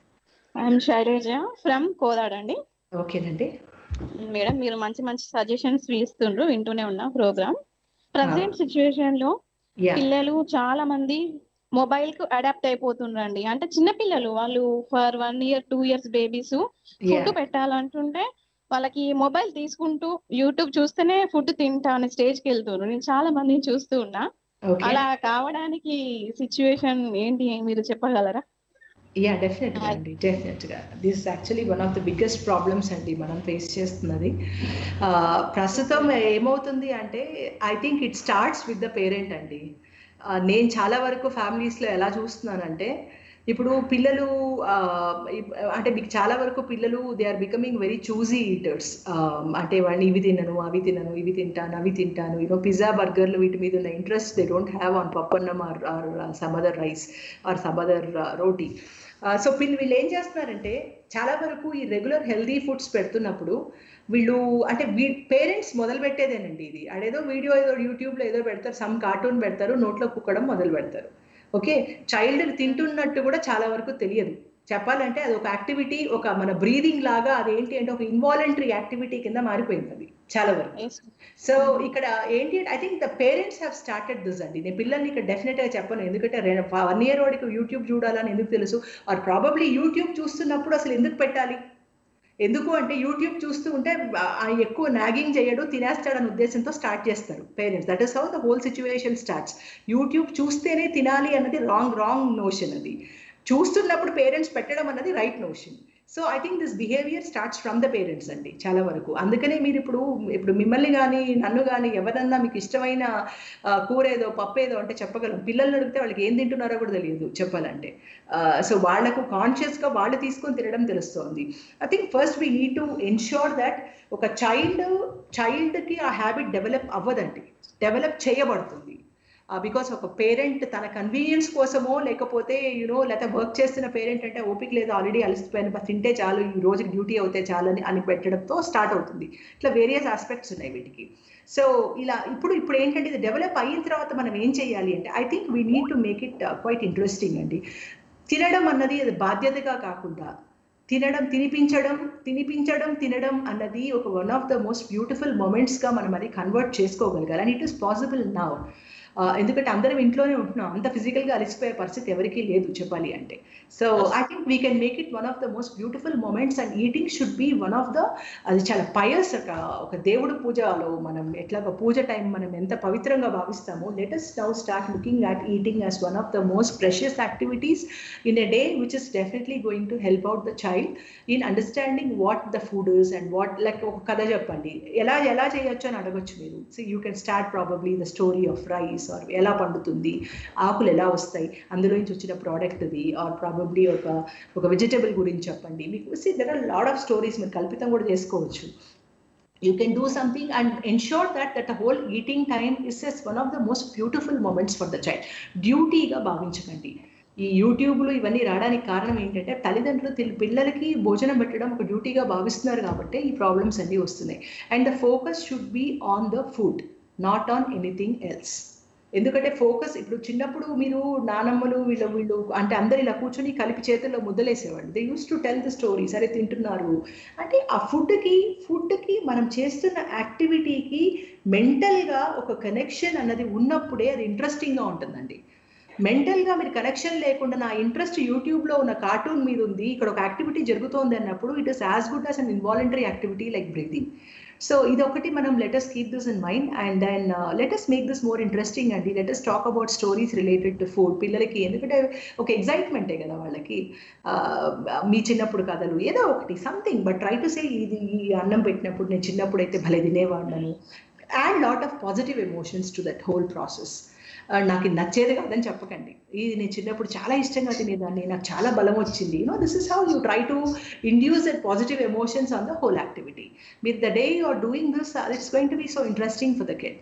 I'm Shailaja from Kodad అండి ఓకేనండి మేడం మీరు మంచి మంచి సజెషన్స్ ఇస్తుండ్రు వింటూనే ఉన్నా ప్రోగ్రామ్ ప్రజెంట్ సిచ్యువేషన్ లో యా పిల్లలు చాలా మంది మొబైల్ కు అడాప్ట్ అయిపోతుండ్రండి అంటే చిన్న పిల్లలు వాళ్ళు for one year two years babies yeah food పెట్టాలంటుంటే వాళ్ళకి మొబైల్ తీసుకుంటూ యూట్యూబ్ చూస్తేనే ఫుడ్ తింటా అనే స్టేజ్ కి వెళ్తున్నారు నేను చాలా మందిని చూస్తూ ఉన్నా ఓకే అలా కావడానికి సిచ్యువేషన్ ఏంటి మీరు చెప్పగలరా యా డెఫినెట్ గా అండి డెఫినెట్ గా this actually one of the biggest problems అండి మనం ఫేస్ చేస్తున్నది ఆ, ప్రస్తుతం ఏమవుతుంది అంటే I think it starts with the parent అండి ఆ, నేను చాలా వరకు ఫ్యామిలీస్లో ఎలా చూస్తున్నానంటే ఇప్పుడు పిల్లలు ఆ, ఇప్- అంటే మీకు చాలా వరకు పిల్లలు they are becoming very choosy eaters అంటే వాడిని ఇవి తినను అవి తినను ఇవి తింటాను అవి తింటాను యూనో పిజ్జా బర్గర్లు వీటి మీద ఉన్న interest they don't have on పప్పన్నం or or some other rice or some other roti so పిల్ల వీళ్ళు ఏం చేస్తున్నారంటే చాలా వరకు ఈ రెగ్యులర్ హెల్దీ ఫుడ్స్ పెడుతున్నప్పుడు వీళ్ళు అంటే వీ పేరెంట్స్ మొదలు పెట్టేదేనండి ఇది అదేదో వీడియో ఏదో యూట్యూబ్లో ఏదో పెడతారు సమ్ కార్టూన్ పెడతారు నోట్లో కుక్కడం మొదలు పెడతారు ఓకే చైల్డ్ తింటున్నట్టు కూడా చాలా వరకు తెలియదు చెప్పాలంటే అది ఒక యాక్టివిటీ ఒక మన బ్రీదింగ్ లాగా అదేంటి అంటే ఒక ఇన్వాలంటరీ యాక్టివిటీ కింద మారిపోయింది అది చాలా వరకు సో ఇక్కడ ఏంటి I think the parents have started this అండి నేను పిల్లల్ని ఇక్కడ డెఫినెట్ గా చెప్పను ఎందుకంటే వన్ ఇయర్ వాడికి యూట్యూబ్ చూడాలని ఎందుకు తెలుసు ఆర్ ప్రాబబ్లీ యూట్యూబ్ చూస్తున్నప్పుడు అసలు ఎందుకు పెట్టాలి ఎందుకు అంటే యూట్యూబ్ చూస్తూ ఉంటే ఆ ఎక్కువ నాగింగ్ చేయడు తినేస్తాడని ఉద్దేశంతో స్టార్ట్ చేస్తారు parents that is how the whole situation starts YouTube చూస్తేనే తినాలి అన్నది రాంగ్ రాంగ్ నోషన్ అది చూస్తున్నప్పుడు పేరెంట్స్ పెట్టడం అన్నది right notion so I think this behaviour starts from the parents అండి చాలా వరకు అందుకనే మీరు ఇప్పుడు ఇప్పుడు మిమ్మల్ని కానీ నన్ను కానీ ఎవరన్నా మీకు ఇష్టమైన ఆ, కూర ఏదో పప్పు ఏదో అంటే చెప్పగలం పిల్లల్ని అడిగితే వాళ్ళకి ఏం తింటున్నారో కూడా తెలియదు చెప్పాలంటే సో వాళ్లకు కాన్షియస్గా వాళ్ళు తీసుకొని తినడం తెలుస్తోంది I think first we need to ensure that ఒక చైల్డ్ చైల్డ్కి ఆ హ్యాబిట్ డెవలప్ అవ్వదండి డెవలప్ చేయబడుతుంది బికాస్ ఒక పేరెంట్ తన కన్వీనియన్స్ కోసమో లేకపోతే యూనో లేకపోతే వర్క్ చేస్తున్న పేరెంట్ అంటే ఓపిక లేదు ఆల్రెడీ అలసిపోయిన బస్ తింటే చాలు ఈ రోజుకి డ్యూటీ అవుతే చాలు అని అని పెట్టడంతో స్టార్ట్ అవుతుంది ఇట్లా వేరియస్ ఆస్పెక్ట్స్ ఉన్నాయి వీటికి సో ఇలా ఇప్పుడు ఇప్పుడు ఏంటంటే ఇది డెవలప్ అయిన తర్వాత మనం ఏం చేయాలి అంటే I think we need to make it quite interesting అండి తినడం అన్నది అది బాధ్యతగా కాకుండా తినడం తినిపించడం తినిపించడం తినడం అన్నది ఒక one of the most beautiful మూమెంట్స్గా మనం అది కన్వర్ట్ చేసుకోగలగాలి and it is possible now ఎందుకంటే అందరం ఇంట్లోనే ఉంటున్నాం అంత ఫిజికల్గా అలసిపోయే పరిస్థితి ఎవరికీ లేదు చెప్పాలి అంటే so I think we can make it one of the most beautiful moments and eating should be one of the అది చాలా పయస్ ఒక ఒక దేవుడు పూజలో మనం ఎట్లా ఒక పూజ టైం మనం ఎంత పవిత్రంగా భావిస్తామో let us now start looking at eating as one of the most precious activities in a day which is definitely going to help out the child in understanding what the food is and what like ఒక కథ చెప్పండి ఎలా ఎలా చేయొచ్చు అని అడగొచ్చు మీరు so you can start probably the story of rice or ఎలా పండుతుంది ఆకులు ఎలా వస్తాయి అందులో నుంచి వచ్చిన ప్రోడక్ట్ అది ఆర్ ప్రాబబ్లీ ఒక ఒక వెజిటబుల్ గురించి చెప్పండి మీకు see there are lot of stories మీరు కల్పితం కూడా చేసుకోవచ్చు you can do something and ensure that that the whole eating time is is one of the most beautiful moments for the child డ్యూటీగా భావించకండి ఈ యూట్యూబ్లు ఇవన్నీ రావడానికి కారణం ఏంటంటే తల్లిదండ్రులు తెలి- పిల్లలకి భోజనం పెట్టడం ఒక డ్యూటీగా భావిస్తున్నారు కాబట్టి ఈ ప్రాబ్లమ్స్ అన్నీ వస్తున్నాయి and the focus should be on the food not on anything else ఎందుకంటే ఫోకస్ ఇప్పుడు చిన్నప్పుడు మీరు నానమ్మలు వీళ్ళు వీళ్ళు అంటే అందరు ఇలా కూర్చొని కలిపి చేతుల్లో ముద్దలేసేవాళ్ళు they use to tell the story సరే తింటున్నారు అంటే ఆ ఫుడ్కి ఫుడ్కి మనం చేస్తున్న యాక్టివిటీకి మెంటల్గా ఒక కనెక్షన్ అన్నది ఉన్నప్పుడే అది ఇంట్రెస్టింగ్గా ఉంటుందండి మెంటల్గా మీరు కనెక్షన్ లేకుండా నా ఇంట్రెస్ట్ యూట్యూబ్లో ఉన్న కార్టూన్ మీద ఉంది ఇక్కడ ఒక యాక్టివిటీ జరుగుతోంది అన్నప్పుడు it is as good as an involuntary activity like breathing so ఇది ఒకటి మనం let us keep this in mind and then let us make this more interesting అండి let us talk about stories related to food పిల్లలకి ఎందుకంటే ఒక ఎగ్జైట్మెంటే కదా వాళ్ళకి Uh, మీ చిన్నప్పుడు కథలు ఏదో ఒకటి something but try to say ఇది ఈ అన్నం పెట్టినప్పుడు నేను చిన్నప్పుడు అయితే భలే తినేవాడినాను add lot of positive emotions to that whole process నాకు ఇది నచ్చేది కాదని చెప్పకండి ఇది నేను చిన్నప్పుడు చాలా ఇష్టంగా తినేదాన్ని నాకు చాలా బలం వచ్చింది you know this is how you try to induce that positive emotions on the whole activity మీరు the day you are doing this it's going to be so interesting for the kid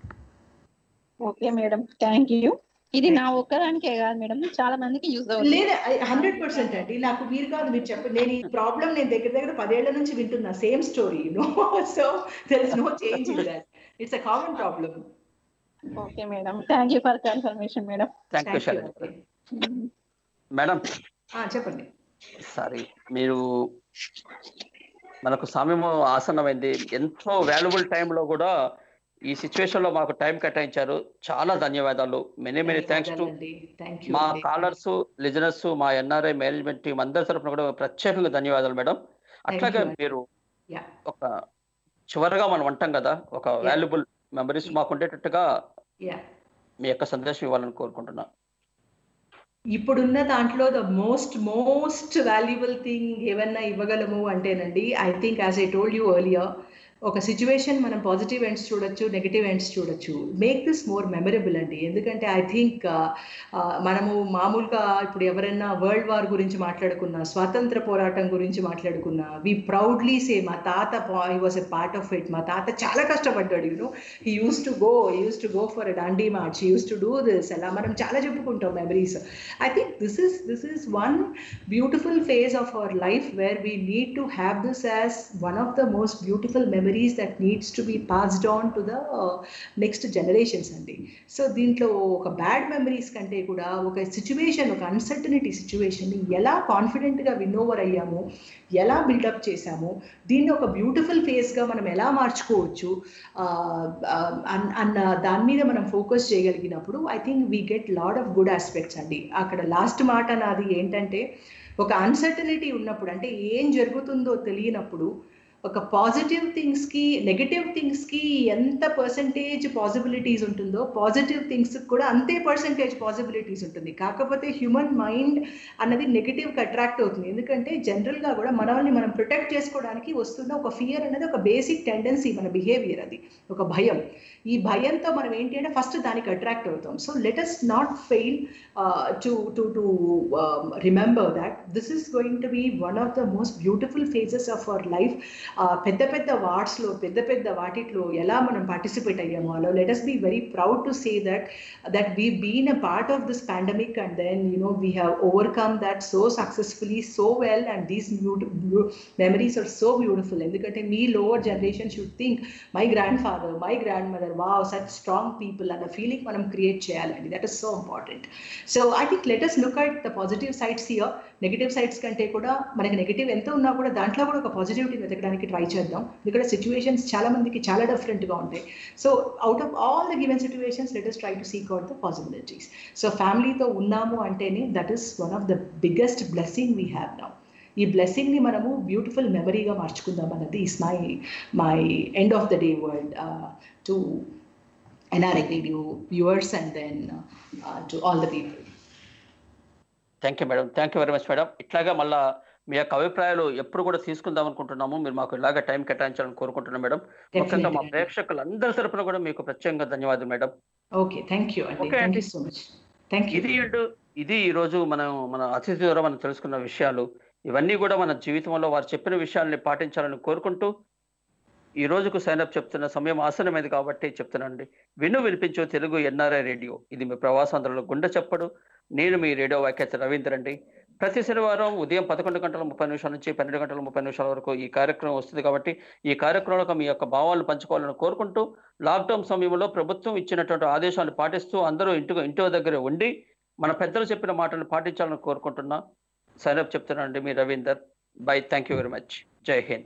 okay madam thank you ఇది నా ఒక్కదానికే కాదు madam చాలా మందికి use అవుతుంది లేదా hundred percent అండి నాకు మీరు కాదు మీరు చెప్పండి నేను ఈ ప్రాబ్లం నేను దగ్గర దగ్గర పదేళ్ల నుంచి వింటున్నా same story no so there is no change in that it's a common problem okay madam thank you for confirmation madam thank you Shailaja madam ఆ, చెప్పండి సారీ మీరు మనకు సమయం ఆసన్నమైంది ఎంతో వాల్యుబుల్ టైంలో కూడా ఈ సిచ్యువేషన్ లో మాకు టైం కేటాయించారు చాలా ధన్యవాదాలు many many thanks to thank you మా కాలర్స్ లిజనర్స్ మా ఎన్ఆర్ఐ మేనేజ్మెంట్ టీం అందరి తరఫున కూడా ప్రత్యేకంగా ధన్యవాదాలు మేడం అట్లాగే you. మీరు Yeah. ఒక చివరిగా మనం అంటాం కదా ఒక వాల్యుబుల్ మెమరీస్ మాకు ఉండేటట్టుగా యా మీ యొక్క సందేశం ఇవ్వాలని కోరుకుంటున్నా ఇప్పుడున్న దాంట్లో the most most valuable thing ఏమన్నా ఇవ్వగలము అంటేనండి I think as I told you earlier ఒక సిచ్యువేషన్ మనం పాజిటివ్ ఎండ్స్ చూడొచ్చు నెగిటివ్ ఎండ్స్ చూడొచ్చు మేక్ దిస్ మోర్ మెమరబుల్ అండి ఎందుకంటే ఐ థింక్ మనము మామూలుగా ఇప్పుడు ఎవరైనా వరల్డ్ వార్ గురించి మాట్లాడుకున్నా స్వాతంత్ర పోరాటం గురించి మాట్లాడుకున్నా వి ప్రౌడ్లీ సే మా తాత he was a part of it మా తాత చాలా కష్టపడ్డాడు you know he use to go use to go for Dandi march use to do this అలా మనం చాలా చెప్పుకుంటాం memories I think this is this is one beautiful phase of our life where we need to have this as one of the most beautiful memories that needs to be passed on to the uh, next generations అండి so దీంట్లో ఒక bad memories కంటే కూడా ఒక situation ఒక uncertainty సిచ్యువేషన్ని ఎలా కాన్ఫిడెంట్గా విన్ ఓవర్ అయ్యాము ఎలా బిల్డప్ చేశాము దీన్ని ఒక బ్యూటిఫుల్ ఫేస్గా మనం ఎలా మార్చుకోవచ్చు ఆ, ఆ, అన్- అన్న దాని మీద మనం ఫోకస్ చేయగలిగినప్పుడు I think we get lot of good aspects అండి అక్కడ లాస్ట్ మాట నాది ఏంటంటే ఒక అన్సర్టనిటీ ఉన్నప్పుడు అంటే ఏం జరుగుతుందో తెలియనప్పుడు ఒక పాజిటివ్ థింగ్స్కి నెగటివ్ థింగ్స్కి ఎంత పర్సంటేజ్ పాసిబిలిటీస్ ఉంటుందో పాజిటివ్ థింగ్స్ కూడా అంతే పర్సంటేజ్ పాసిబిలిటీస్ ఉంటుంది కాకపోతే హ్యూమన్ మైండ్ అన్నది నెగిటివ్కి అట్రాక్ట్ అవుతుంది ఎందుకంటే జనరల్గా కూడా మనల్ని మనం ప్రొటెక్ట్ చేసుకోవడానికి వస్తున్న ఒక ఫియర్ అనేది ఒక బేసిక్ టెండెన్సీ మన బిహేవియర్ అది ఒక భయం ఈ భయంతో మనం ఏంటి అంటే ఫస్ట్ దానికి అట్రాక్ట్ అవుతాం so let us not fail to to to remember that this is going to be one of the most beautiful phases of our life పెద్ద పెద్ద వార్డ్స్లో పెద్ద పెద్ద వాటిట్లో ఎలా మనం పార్టిసిపేట్ అయ్యామో అలా let us be very proud to say that that we been a part of this pandemic and then you know we have overcome that so successfully so well and these memories are so beautiful ఎందుకంటే మీ lower generation should think my grandfather my grandmother wow such strong people అన్న feeling మనం create చేయాలండి that is so important so I think let us look at the positive sides here negative sides కంటే కూడా మనకి negative ఎంత ఉన్నా కూడా దాంట్లో కూడా ఒక పాజిటివిటీ వెతకడానికి ట్రై చేద్దాం ఇక్కడ సిచ్యువేషన్స్ చాలా మందికి చాలా డిఫరెంట్గా ఉంటాయి so out of all the given situations let us try to seek out the possibilities so ఫ్యామిలీతో ఉన్నాము అంటేనే that is one of the biggest blessing we have now ఈ బ్లెస్సింగ్ని మనము బ్యూటిఫుల్ మెమరీగా మార్చుకుందాం అన్నది is my my end of the day word to NRI radio viewers and then to all the people thank you madam thank you very much madam ఇట్లాగా మళ్ళా మీ యొక్క అభిప్రాయాలు ఎప్పుడు కూడా తీసుకుందాం అనుకుంటున్నాము మీరు మాకు ఇలాగ టైం కేటాయించాలని కోరుకుంటున్నాం మేడం ముఖ్యంగా మా ప్రేక్షకులందరి తరపున కూడా మీకు ప్రత్యేకంగా ధన్యవాదాలు మేడం ఓకే థ్యాంక్ యూ అండి Okay, థ్యాంక్ అండి. You so much thank you ఇది అంటూ ఇది ఈ రోజు మనం మన అతిథి ద్వారా మనం తెలుసుకున్న విషయాలు ఇవన్నీ కూడా మన జీవితంలో వారు చెప్పిన విషయాల్ని పాటించాలని కోరుకుంటూ ఈ రోజుకు సైన్ అప్ చెప్తున్న సమయం ఆసనమైంది కాబట్టి చెప్తున్నానండి విను వినిపించు తెలుగు ఎన్ఆర్ఐ రేడియో ఇది మీ ప్రవాసాంధ్రుల గుండె చెప్పడు నేను మీ రేడియో వాక్యత రవీంద్ర అండి ప్రతి శనివారం ఉదయం పదకొండు గంటల ముప్పై నిమిషాల నుంచి పన్నెండు గంటల ముప్పై నిమిషాల వరకు ఈ కార్యక్రమం వస్తుంది కాబట్టి ఈ కార్యక్రమంలో మీ యొక్క భావాలను పంచుకోవాలని కోరుకుంటూ లాక్డౌన్ సమయంలో ప్రభుత్వం ఇచ్చినటువంటి ఆదేశాలను పాటిస్తూ అందరూ ఇంటి ఇంటి దగ్గర ఉండి మన పెద్దలు చెప్పిన మాటలను పాటించాలని కోరుకుంటున్నా సైన్ అప్ చెప్తున్నానండి మీ Ravinder bye thank you very much జై హింద్